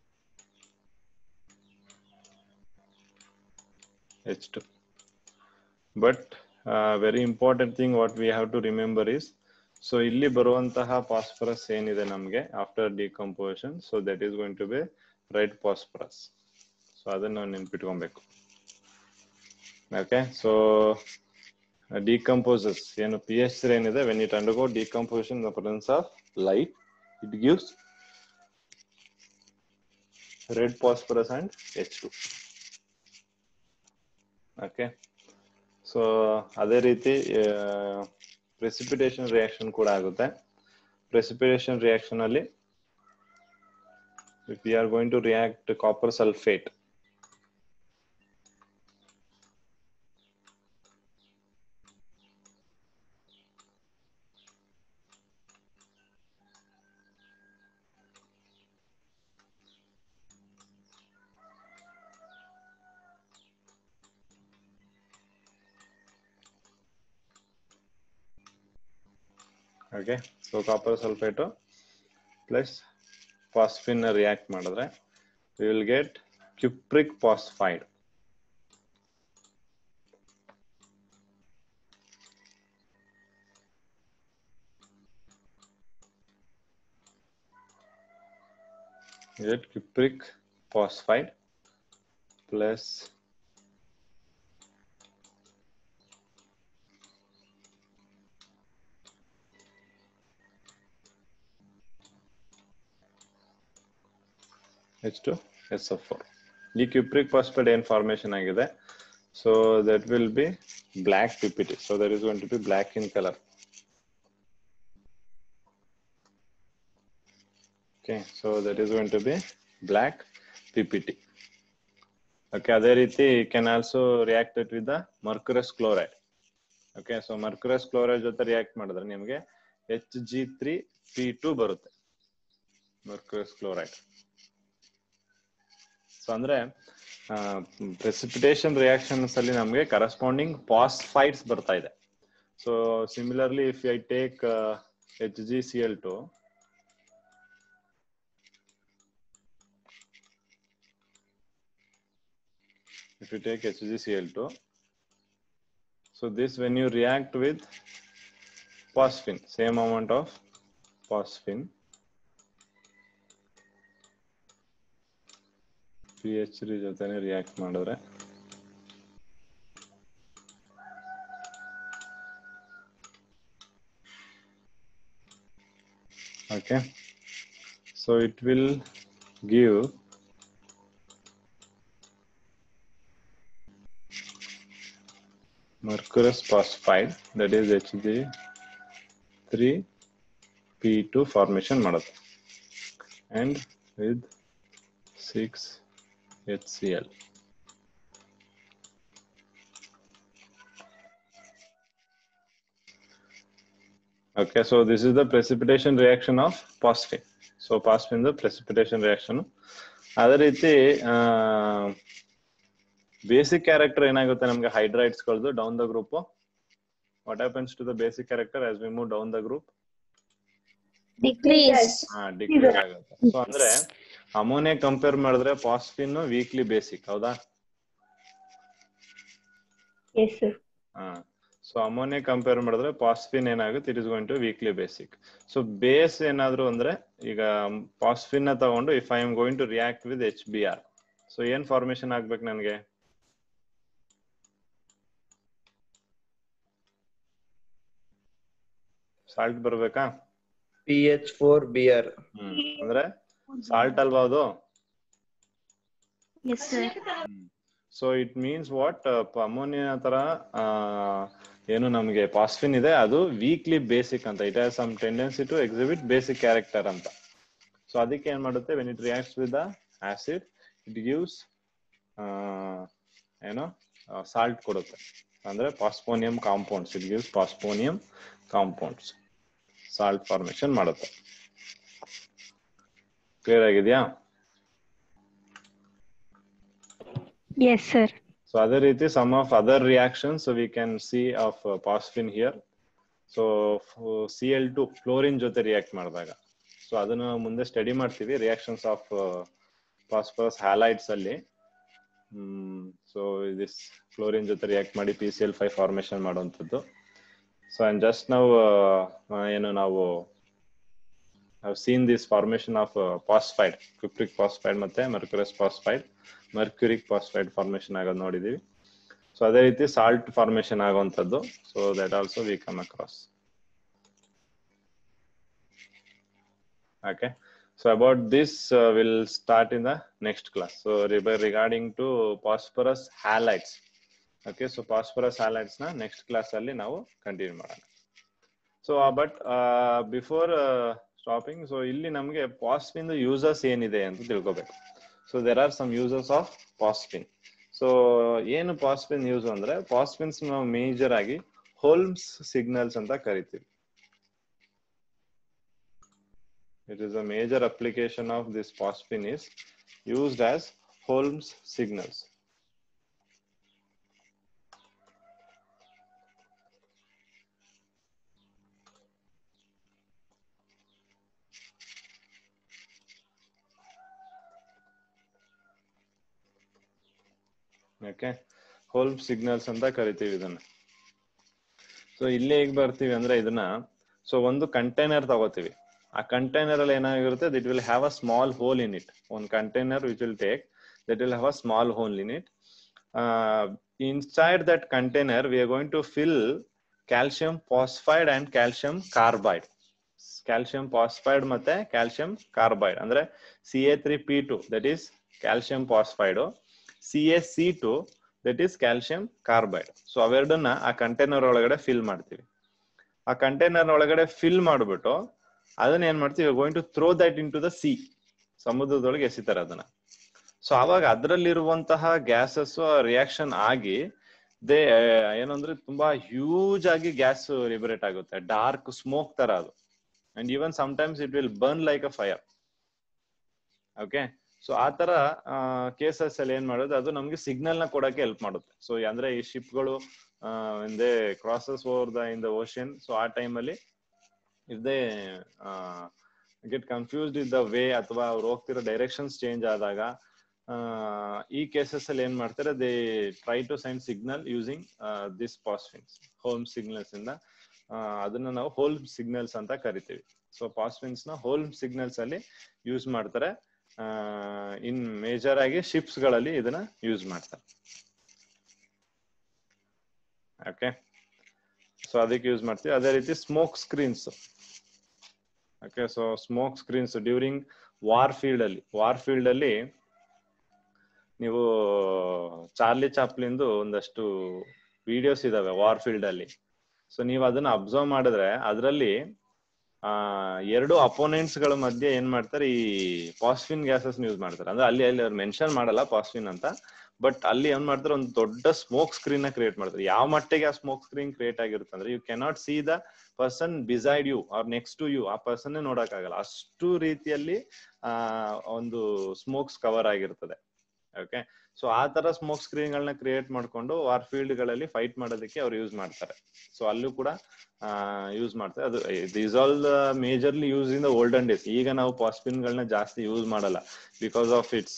H2. But uh, very important thing what we have to remember is so ಇಲ್ಲಿ ಬರುವಂತಹ ಫಾಸ್ಫರಸ್ ಏನಿದೆ ನಮಗೆ after decomposition so that is going to be red phosphorus so ಅದನ್ನ ನಾವು ನೆನ್ಪಿಟ್ಕೊಬೇಕು ಓಕೆ ಸೊ decomposes ಏನು ಪಿ ಎಚ್ ಏನಿದೆ when it undergo decomposition the presence of light it gives red phosphorus and H two okay so ಅದೇ ರೀತಿ ಪ್ರೆಸಿಪಿಟೇಷನ್ ರಿಯಾಕ್ಷನ್ ಕೂಡ ಆಗುತ್ತೆ ಪ್ರೆಸಿಪಿಟೇಷನ್ ರಿಯಾಕ್ಷನ್ ಅಲ್ಲಿ if we are going to react copper sulphate okay so copper sulphate plus phosphine react ಮಾಡಿದ್ರೆ we will get cupric phosphide get cupric phosphide plus H2 SO4 ಈ ಕ್ಯೂಪ್ರಿಕ್ ಫಾಸ್ಫೈಡ್ ಏನ್ ಫಾರ್ಮೇಶನ್ ಆಗಿದೆ so that will be black PPT so that is going to be black in colour okay so that is going to be black PPT okay ಅದೇ ರೀತಿ can also react it with the mercurous chloride okay so mercurous chloride ಜೊತೆ ರಿಯಾಕ್ಟ್ ಮಾಡಿದ್ರೆ ನಿಮಗೆ H G three P two ಬರುತ್ತೆ ಮರ್ಕ್ಯುರಸ್ ಕ್ಲೋರೈಡ್ ಸೊ ಅಂದ್ರೆ ಪ್ರೆಸಿಪಿಟೇಷನ್ ರಿಯಾಕ್ಷನ್ಸ್ ಅಲ್ಲಿ ನಮಗೆ ಕರೆಸ್ಪಾಂಡಿಂಗ್ ಫಾಸ್ಫೈಡ್ಸ್ ಬರ್ತಾ ಇದೆ so similarly if I take H G C L two if you take HgCl2 so this when you react with phosphine same amount of phosphine pH ಜೊತೆನೆ ರಿಯಾಕ್ಟ್ ಮಾಡಿದ್ರೆ okay so it will give mercurous phosphide that is Hg3P2 formation ಮಾಡುತ್ತೆ and with 6 HCl okay so this is the precipitation reaction of phosphine so phosphine the precipitation reaction ಅದೇ ರೀತಿ ಬೇಸಿಕ್ ಕ್ಯಾರೆಕ್ಟರ್ ಏನಾಗುತ್ತೆ ನಮ್ಗೆ ಹೈಡ್ರೈಡ್ಸ್ ಗಳದ್ದು down the group what happens to the basic character as we move down the group Decrease. ಹಾ ಡಿಕ್ರೀಸ್ ಆಗುತ್ತೆ ಸೊ ಅಂದ್ರೆ ಅಮೋನಿಯಾ ಕಂಪೇರ್ ಮಾಡಿದ್ರೆ ಫಾಸ್ಫಿನ್ ವೀಕ್ಲಿ ಬೇಸಿಕ್ ಹೌದಾ Yes, sir. ಹಾ ಸೊ ಅಮೋನಿಯಾ ಕಂಪೇರ್ ಮಾಡಿದ್ರೆ ಫಾಸ್ಫಿನ್ ಏನಾಗುತ್ತೆ it is going to weakly basic so base ಏನಾದ್ರು ಅಂದ್ರೆ ಈಗ ಫಾಸ್ಫಿನ್ ನ ತಗೊಂಡು if I am going to react with H B R so ಏನ್ ಫಾರ್ಮೇಶನ್ ಆಗ್ಬೇಕು ನನಗೆ ಸಾಲ್ಟ್ ಬರ್ಬೇಕಾ P H four B R ಹ್ಮ್ ಅಂದ್ರೆ ಸಾಲ್ಟ್ ಅಲ್ವಾ ಅದು Yes, sir. So it means what ammonia ತರ ಆ, ಏನು ನಮಗೆ ಪಾಸ್ಫಿನ್ ಇದೆ ಅದು ವೀಕ್ಲಿ ಬೇಸಿಕ್ ಅಂತ it has some tendency to exhibit basic character ಅಂತ ಸೊ ಅದಕ್ಕೆ ಏನ್ ಮಾಡುತ್ತೆ when it reacts with the acid it gives ಏನೋ ಸಾಲ್ಟ್ ಕೊಡುತ್ತೆ ಅಂದ್ರೆ phosphonium compounds it gives phosphonium compounds salt formation ಮಾಡುತ್ತೆ ಕ್ಲಿಯರ್ ಆಗಿದೆಯಾ Yes, sir. So other ರೀತಿ some of other reactions so we can see of uh, phosphine here. So f- Cl2 fluorine ಜೊತೆ ರಿಯಾಕ್ಟ್ ಮಾಡಿದಾಗ ಸೊ ಅದನ್ನ ನಾವು ಮುಂದೆ ಸ್ಟಡಿ ಮಾಡ್ತೀವಿ ರಿಯಾಕ್ಷನ್ಸ್ ಆಫ್ ಫಾಸ್ಫರಸ್ ಹ್ಯಾಲೈಡ್ಸ್ ಅಲ್ಲಿ ಸೊ ದಿಸ್ ಫ್ಲೋರಿನ್ ಜೊತೆ ರಿಯಾಕ್ಟ್ ಮಾಡಿ P C L five formation ಮಾಡುವಂಥದ್ದು ಸೊ ಅಂಡ್ ಜಸ್ಟ್ ನಾವು ಏನು ನಾವು have seen this formation of uh, phosphide, cupric phosphide ಮತ್ತೆ mercurous phosphide, mercuric phosphide formation ಆಗೋದು ನೋಡಿದೀವಿ ಸೊ ಅದೇ ರೀತಿ ಸಾಲ್ಟ್ ಫಾರ್ಮೇಶನ್ ಆಗುವಂಥದ್ದು so that also we come across okay so about this uh, we'll start in the next class so re- regarding to phosphorus halides okay so phosphorus halides ನ next class ಅಲ್ಲಿ ನಾವು ಕಂಟಿನ್ಯೂ ಮಾಡೋಣ so but before stopping so ಇಲ್ಲಿ ನಮಗೆ ಪಾಸ್ಪಿನ್ ಯೂಸಸ್ ಏನಿದೆ ಅಂತ ತಿಳ್ಕೊಬೇಕು so there are some uses of phosphine so ಏನು ಪಾಸ್ಪಿನ್ ಯೂಸ್ ಅಂದ್ರೆ ಪಾಸ್ಪಿನ್ಸ್ ನಾವು ಮೇಜರ್ ಆಗಿ ಹೋಲ್ಮ್ಸ್ ಸಿಗ್ನಲ್ಸ್ ಅಂತ ಕರಿತೀವಿ it is a major application of this phosphine is used as Holmes signals. Okay Holme signals ಅಂತ ಕರಿತೀವಿ ಇದನ್ನ ಸೊ ಇಲ್ಲಿ ಹೇಗ್ ಬರ್ತೀವಿ ಅಂದ್ರೆ ಇದನ್ನ ಸೊ ಒಂದು ಕಂಟೈನರ್ ತಗೋತೀವಿ ಆ ಕಂಟೈನರ್ ಅಲ್ಲಿ ಏನಾಗಿರುತ್ತೆ that will have a small hole in it ಒಂದು container which will take that will have a small hole in it inside that container we are going to fill calcium phosphide and calcium carbide calcium phosphide ಮತ್ತೆ ಕ್ಯಾಲ್ಸಿಯಂ ಕಾರ್ಬೈಡ್ ಅಂದ್ರೆ C A three P two that is calcium phosphide C A C two that is calcium carbide so ಅವೆರಡನ್ನ ಆ ಕಂಟೈನರ್ ಒಳಗಡೆ ಫಿಲ್ ಮಾಡ್ತೀವಿ ಆ ಕಂಟೈನರ್ ಒಳಗಡೆ ಫಿಲ್ ಮಾಡ್ಬಿಟ್ಟು ಅದನ್ನ ಏನ್ ಮಾಡ್ತೀವಿ going to throw that into the sea ಸಮುದ್ರದೊಳಗೆ ಎಸಿತಾರೆ ಅದನ್ನ ಸೊ ಅವಾಗ ಅದರಲ್ಲಿರುವಂತಹ ಗ್ಯಾಸಸ್ ರಿಯಾಕ್ಷನ್ ಆಗಿ ದೇ ಏನಂದ್ರೆ ತುಂಬಾ ಹ್ಯೂಜ್ ಆಗಿ ಗ್ಯಾಸ್ ಲಿಬರೇಟ್ ಆಗುತ್ತೆ ಡಾರ್ಕ್ ಸ್ಮೋಕ್ ತರ ಅದು and even sometimes it will burn like a fire okay so ಆ ತರ ಕೇಸಸ್ ಅಲ್ಲಿ ಏನ್ ಮಾಡೋದು ಅದು ನಮ್ಗೆ ಸಿಗ್ನಲ್ ನ ಕೊಡಕ್ಕೆ ಹೆಲ್ಪ್ ಮಾಡುತ್ತೆ ಸೊ ಅಂದ್ರೆ ಈ ಶಿಪ್ಗಳು they crosses over the in the ocean so ಆ ಟೈಮ್ ಅಲ್ಲಿ if they get confused in the way ಅಥವಾ ಅವ್ರು ಹೋಗ್ತಿರೋ ಡೈರೆಕ್ಷನ್ಸ್ ಚೇಂಜ್ ಆದಾಗ ಈ ಕೇಸಸ್ ಅಲ್ಲಿ ಏನ್ ಮಾಡ್ತಾರೆ they try to sign signal using this phosphines home signals ಇಂದ ಅದನ್ನ ನಾವು ಹೋಲ್ ಸಿಗ್ನಲ್ಸ್ ಅಂತ ಕರಿತೀವಿ ಸೊ ಪಾಸ್ಫಿನ್ಸ್ ನ ಹೋಲ್ ಸಿಗ್ನಲ್ಸ್ ಅಲ್ಲಿ ಯೂಸ್ ಮಾಡ್ತಾರೆ ಇನ್ ಮೇಜರ್ ಆಗಿ ಶಿಪ್ಸ್ ಗಳಲ್ಲಿ ಇದನ್ನ ಯೂಸ್ ಮಾಡ್ತಾರೆ ಓಕೆ ಸೊ ಅದಕ್ಕೆ ಯೂಸ್ ಮಾಡ್ತೀವಿ ಅದೇ ರೀತಿ smoke screens okay so smoke screens during war field ಅಲ್ಲಿ ವಾರ್ ಫೀಲ್ಡ್ ಅಲ್ಲಿ ನೀವು ಚಾರ್ಲಿ ಚಾಪ್ಲಿಂದು ಒಂದಷ್ಟು ವಿಡಿಯೋಸ್ ಇದಾವೆ ವಾರ್ ಫೀಲ್ಡ್ ಅಲ್ಲಿ ಸೊ ನೀವು ಅದನ್ನ ಅಬ್ಸರ್ವ್ ಮಾಡಿದ್ರೆ ಅದರಲ್ಲಿ ಆ ಎರಡು ಅಪೋನೆಂಟ್ಸ್ ಗಳ ಮಧ್ಯೆ ಏನ್ ಮಾಡ್ತಾರೆ ಈ ಪಾಸ್ಫಿನ್ ಗ್ಯಾಸಸ್ ಯೂಸ್ ಮಾಡ್ತಾರೆ ಅಂದ್ರೆ ಅಲ್ಲಿ ಅಲ್ಲಿ ಅವ್ರು ಮೆನ್ಷನ್ ಮಾಡಲ್ಲ ಪಾಸ್ಫಿನ್ ಅಂತ ಬಟ್ ಅಲ್ಲಿ ಏನ್ ಮಾಡ್ತಾರೆ ಒಂದು ದೊಡ್ಡ ಸ್ಮೋಕ್ ಸ್ಕ್ರೀನ್ ನ ಕ್ರಿಯೇಟ್ ಮಾಡ್ತಾರೆ ಯಾವ ಮಟ್ಟಿಗೆ ಆ ಸ್ಮೋಕ್ ಸ್ಕ್ರೀನ್ ಕ್ರಿಯೇಟ್ ಆಗಿರುತ್ತೆ ಅಂದ್ರೆ you cannot see the person beside you are next to you ಆ ಪರ್ಸನ್ ನೋಡಕ್ ಆಗಲ್ಲ ಅಷ್ಟು ರೀತಿಯಲ್ಲಿ ಆ ಒಂದು ಸ್ಮೋಕ್ಸ್ ಕವರ್ ಆಗಿರ್ತದೆ ಓಕೆ ಸೊ ಆ ತರ ಸ್ಮೋಕ್ ಸ್ಕ್ರೀನ್ ಗಳನ್ನ ಕ್ರಿಯೇಟ್ ಮಾಡ್ಕೊಂಡು ವಾರ್ ಫೀಲ್ಡ್ ಗಳಲ್ಲಿ ಫೈಟ್ ಮಾಡೋದಕ್ಕೆ ಅವ್ರು ಯೂಸ್ ಮಾಡ್ತಾರೆ ಸೊ ಅಲ್ಲೂ ಕೂಡ ಯೂಸ್ ಮಾಡ್ತಾರೆ ಅದು these all majorly use in the olden days ಈಗ ನಾವು ಪಾಸ್ಪಿನ್ ಗಳನ್ನ ಜಾಸ್ತಿ ಯೂಸ್ ಮಾಡಲ್ಲ ಬಿಕಾಸ್ ಆಫ್ ಇಟ್ಸ್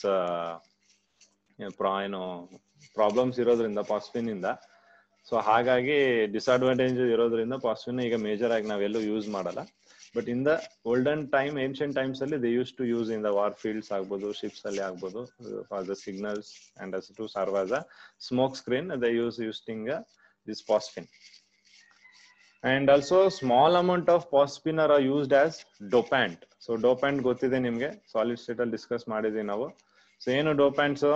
ಏನು ಪ್ರಾಬ್ಲಮ್ಸ್ ಇರೋದ್ರಿಂದ ಪಾಸ್ಪಿನ್ ಇಂದ ಸೊ ಹಾಗಾಗಿ ಡಿಸ್ಅಡ್ವಾಂಟೇಜ್ ಇರೋದ್ರಿಂದ ಪಾಸ್ಪಿನ್ ಈಗ ಮೇಜರ್ ಆಗಿ ನಾವೆಲ್ಲೂ ಯೂಸ್ ಮಾಡಲ್ಲ but in the olden time ancient times ಅಲ್ಲಿ they use to use in the war fields ಆಗ್ಬೋದು ಶಿಪ್ಸ್ ಅಲ್ಲಿ ಆಗ್ಬೋದು for the signals and as to serve as a smoke screen they use using this phosphine and also small amount of phosphine are used as dopant so dopant ಗೊತ್ತಿದೆ ನಿಮ್ಗೆ ಸಾಲಿಡ್ ಸ್ಟೇಟ್ ಅಲ್ಲಿ ಡಿಸ್ಕಸ್ ಮಾಡಿದೀವಿ ನಾವು ಸೊ ಏನು ಡೋಪ್ಯಾಂಟ್ಸ್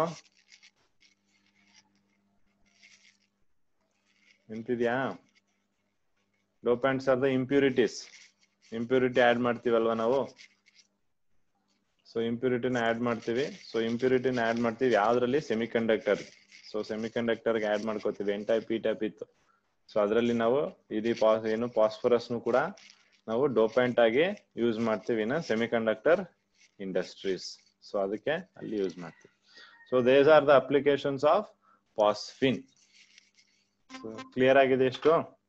ಎಂತಿದ್ಯಾ dopants are the impurities impurity add ಮಾಡ್ತೀವಲ್ವಾ ನಾವು ಸೊ ಇಂಪ್ಯೂರಿಟಿನ ಆಡ್ ಮಾಡ್ತೀವಿ ಸೊ ಇಂಪ್ಯೂರಿಟಿನ ಆಡ್ ಮಾಡ್ತೀವಿ ಯಾವ್ದ್ರಲ್ಲಿ ಸೆಮಿ ಕಂಡಕ್ಟರ್ ಸೊ ಸೆಮಿ ಕಂಡಕ್ಟರ್ಗೆ ಆಡ್ ಮಾಡ್ಕೋತೀವಿ ಎನ್ ಟೈಪ್ ಪಿ ಟೈಪ್ ಇತ್ತು ಸೊ ಅದರಲ್ಲಿ ನಾವು ಇದು ಪಾಸ್ ಏನು ಪಾಸ್ಫರಸ್ನು ಕೂಡ ನಾವು ಡೋಪ್ಯಾಂಟ್ ಆಗಿ ಯೂಸ್ ಮಾಡ್ತೀವಿ ಇನ್ನ ಸೆಮಿ ಕಂಡಕ್ಟರ್ ಇಂಡಸ್ಟ್ರೀಸ್ ಸೊ ಅದಕ್ಕೆ ಅಲ್ಲಿ ಯೂಸ್ ಮಾಡ್ತೀವಿ so these are the applications of phosphine clear ಆಗಿದೆ ಎಷ್ಟು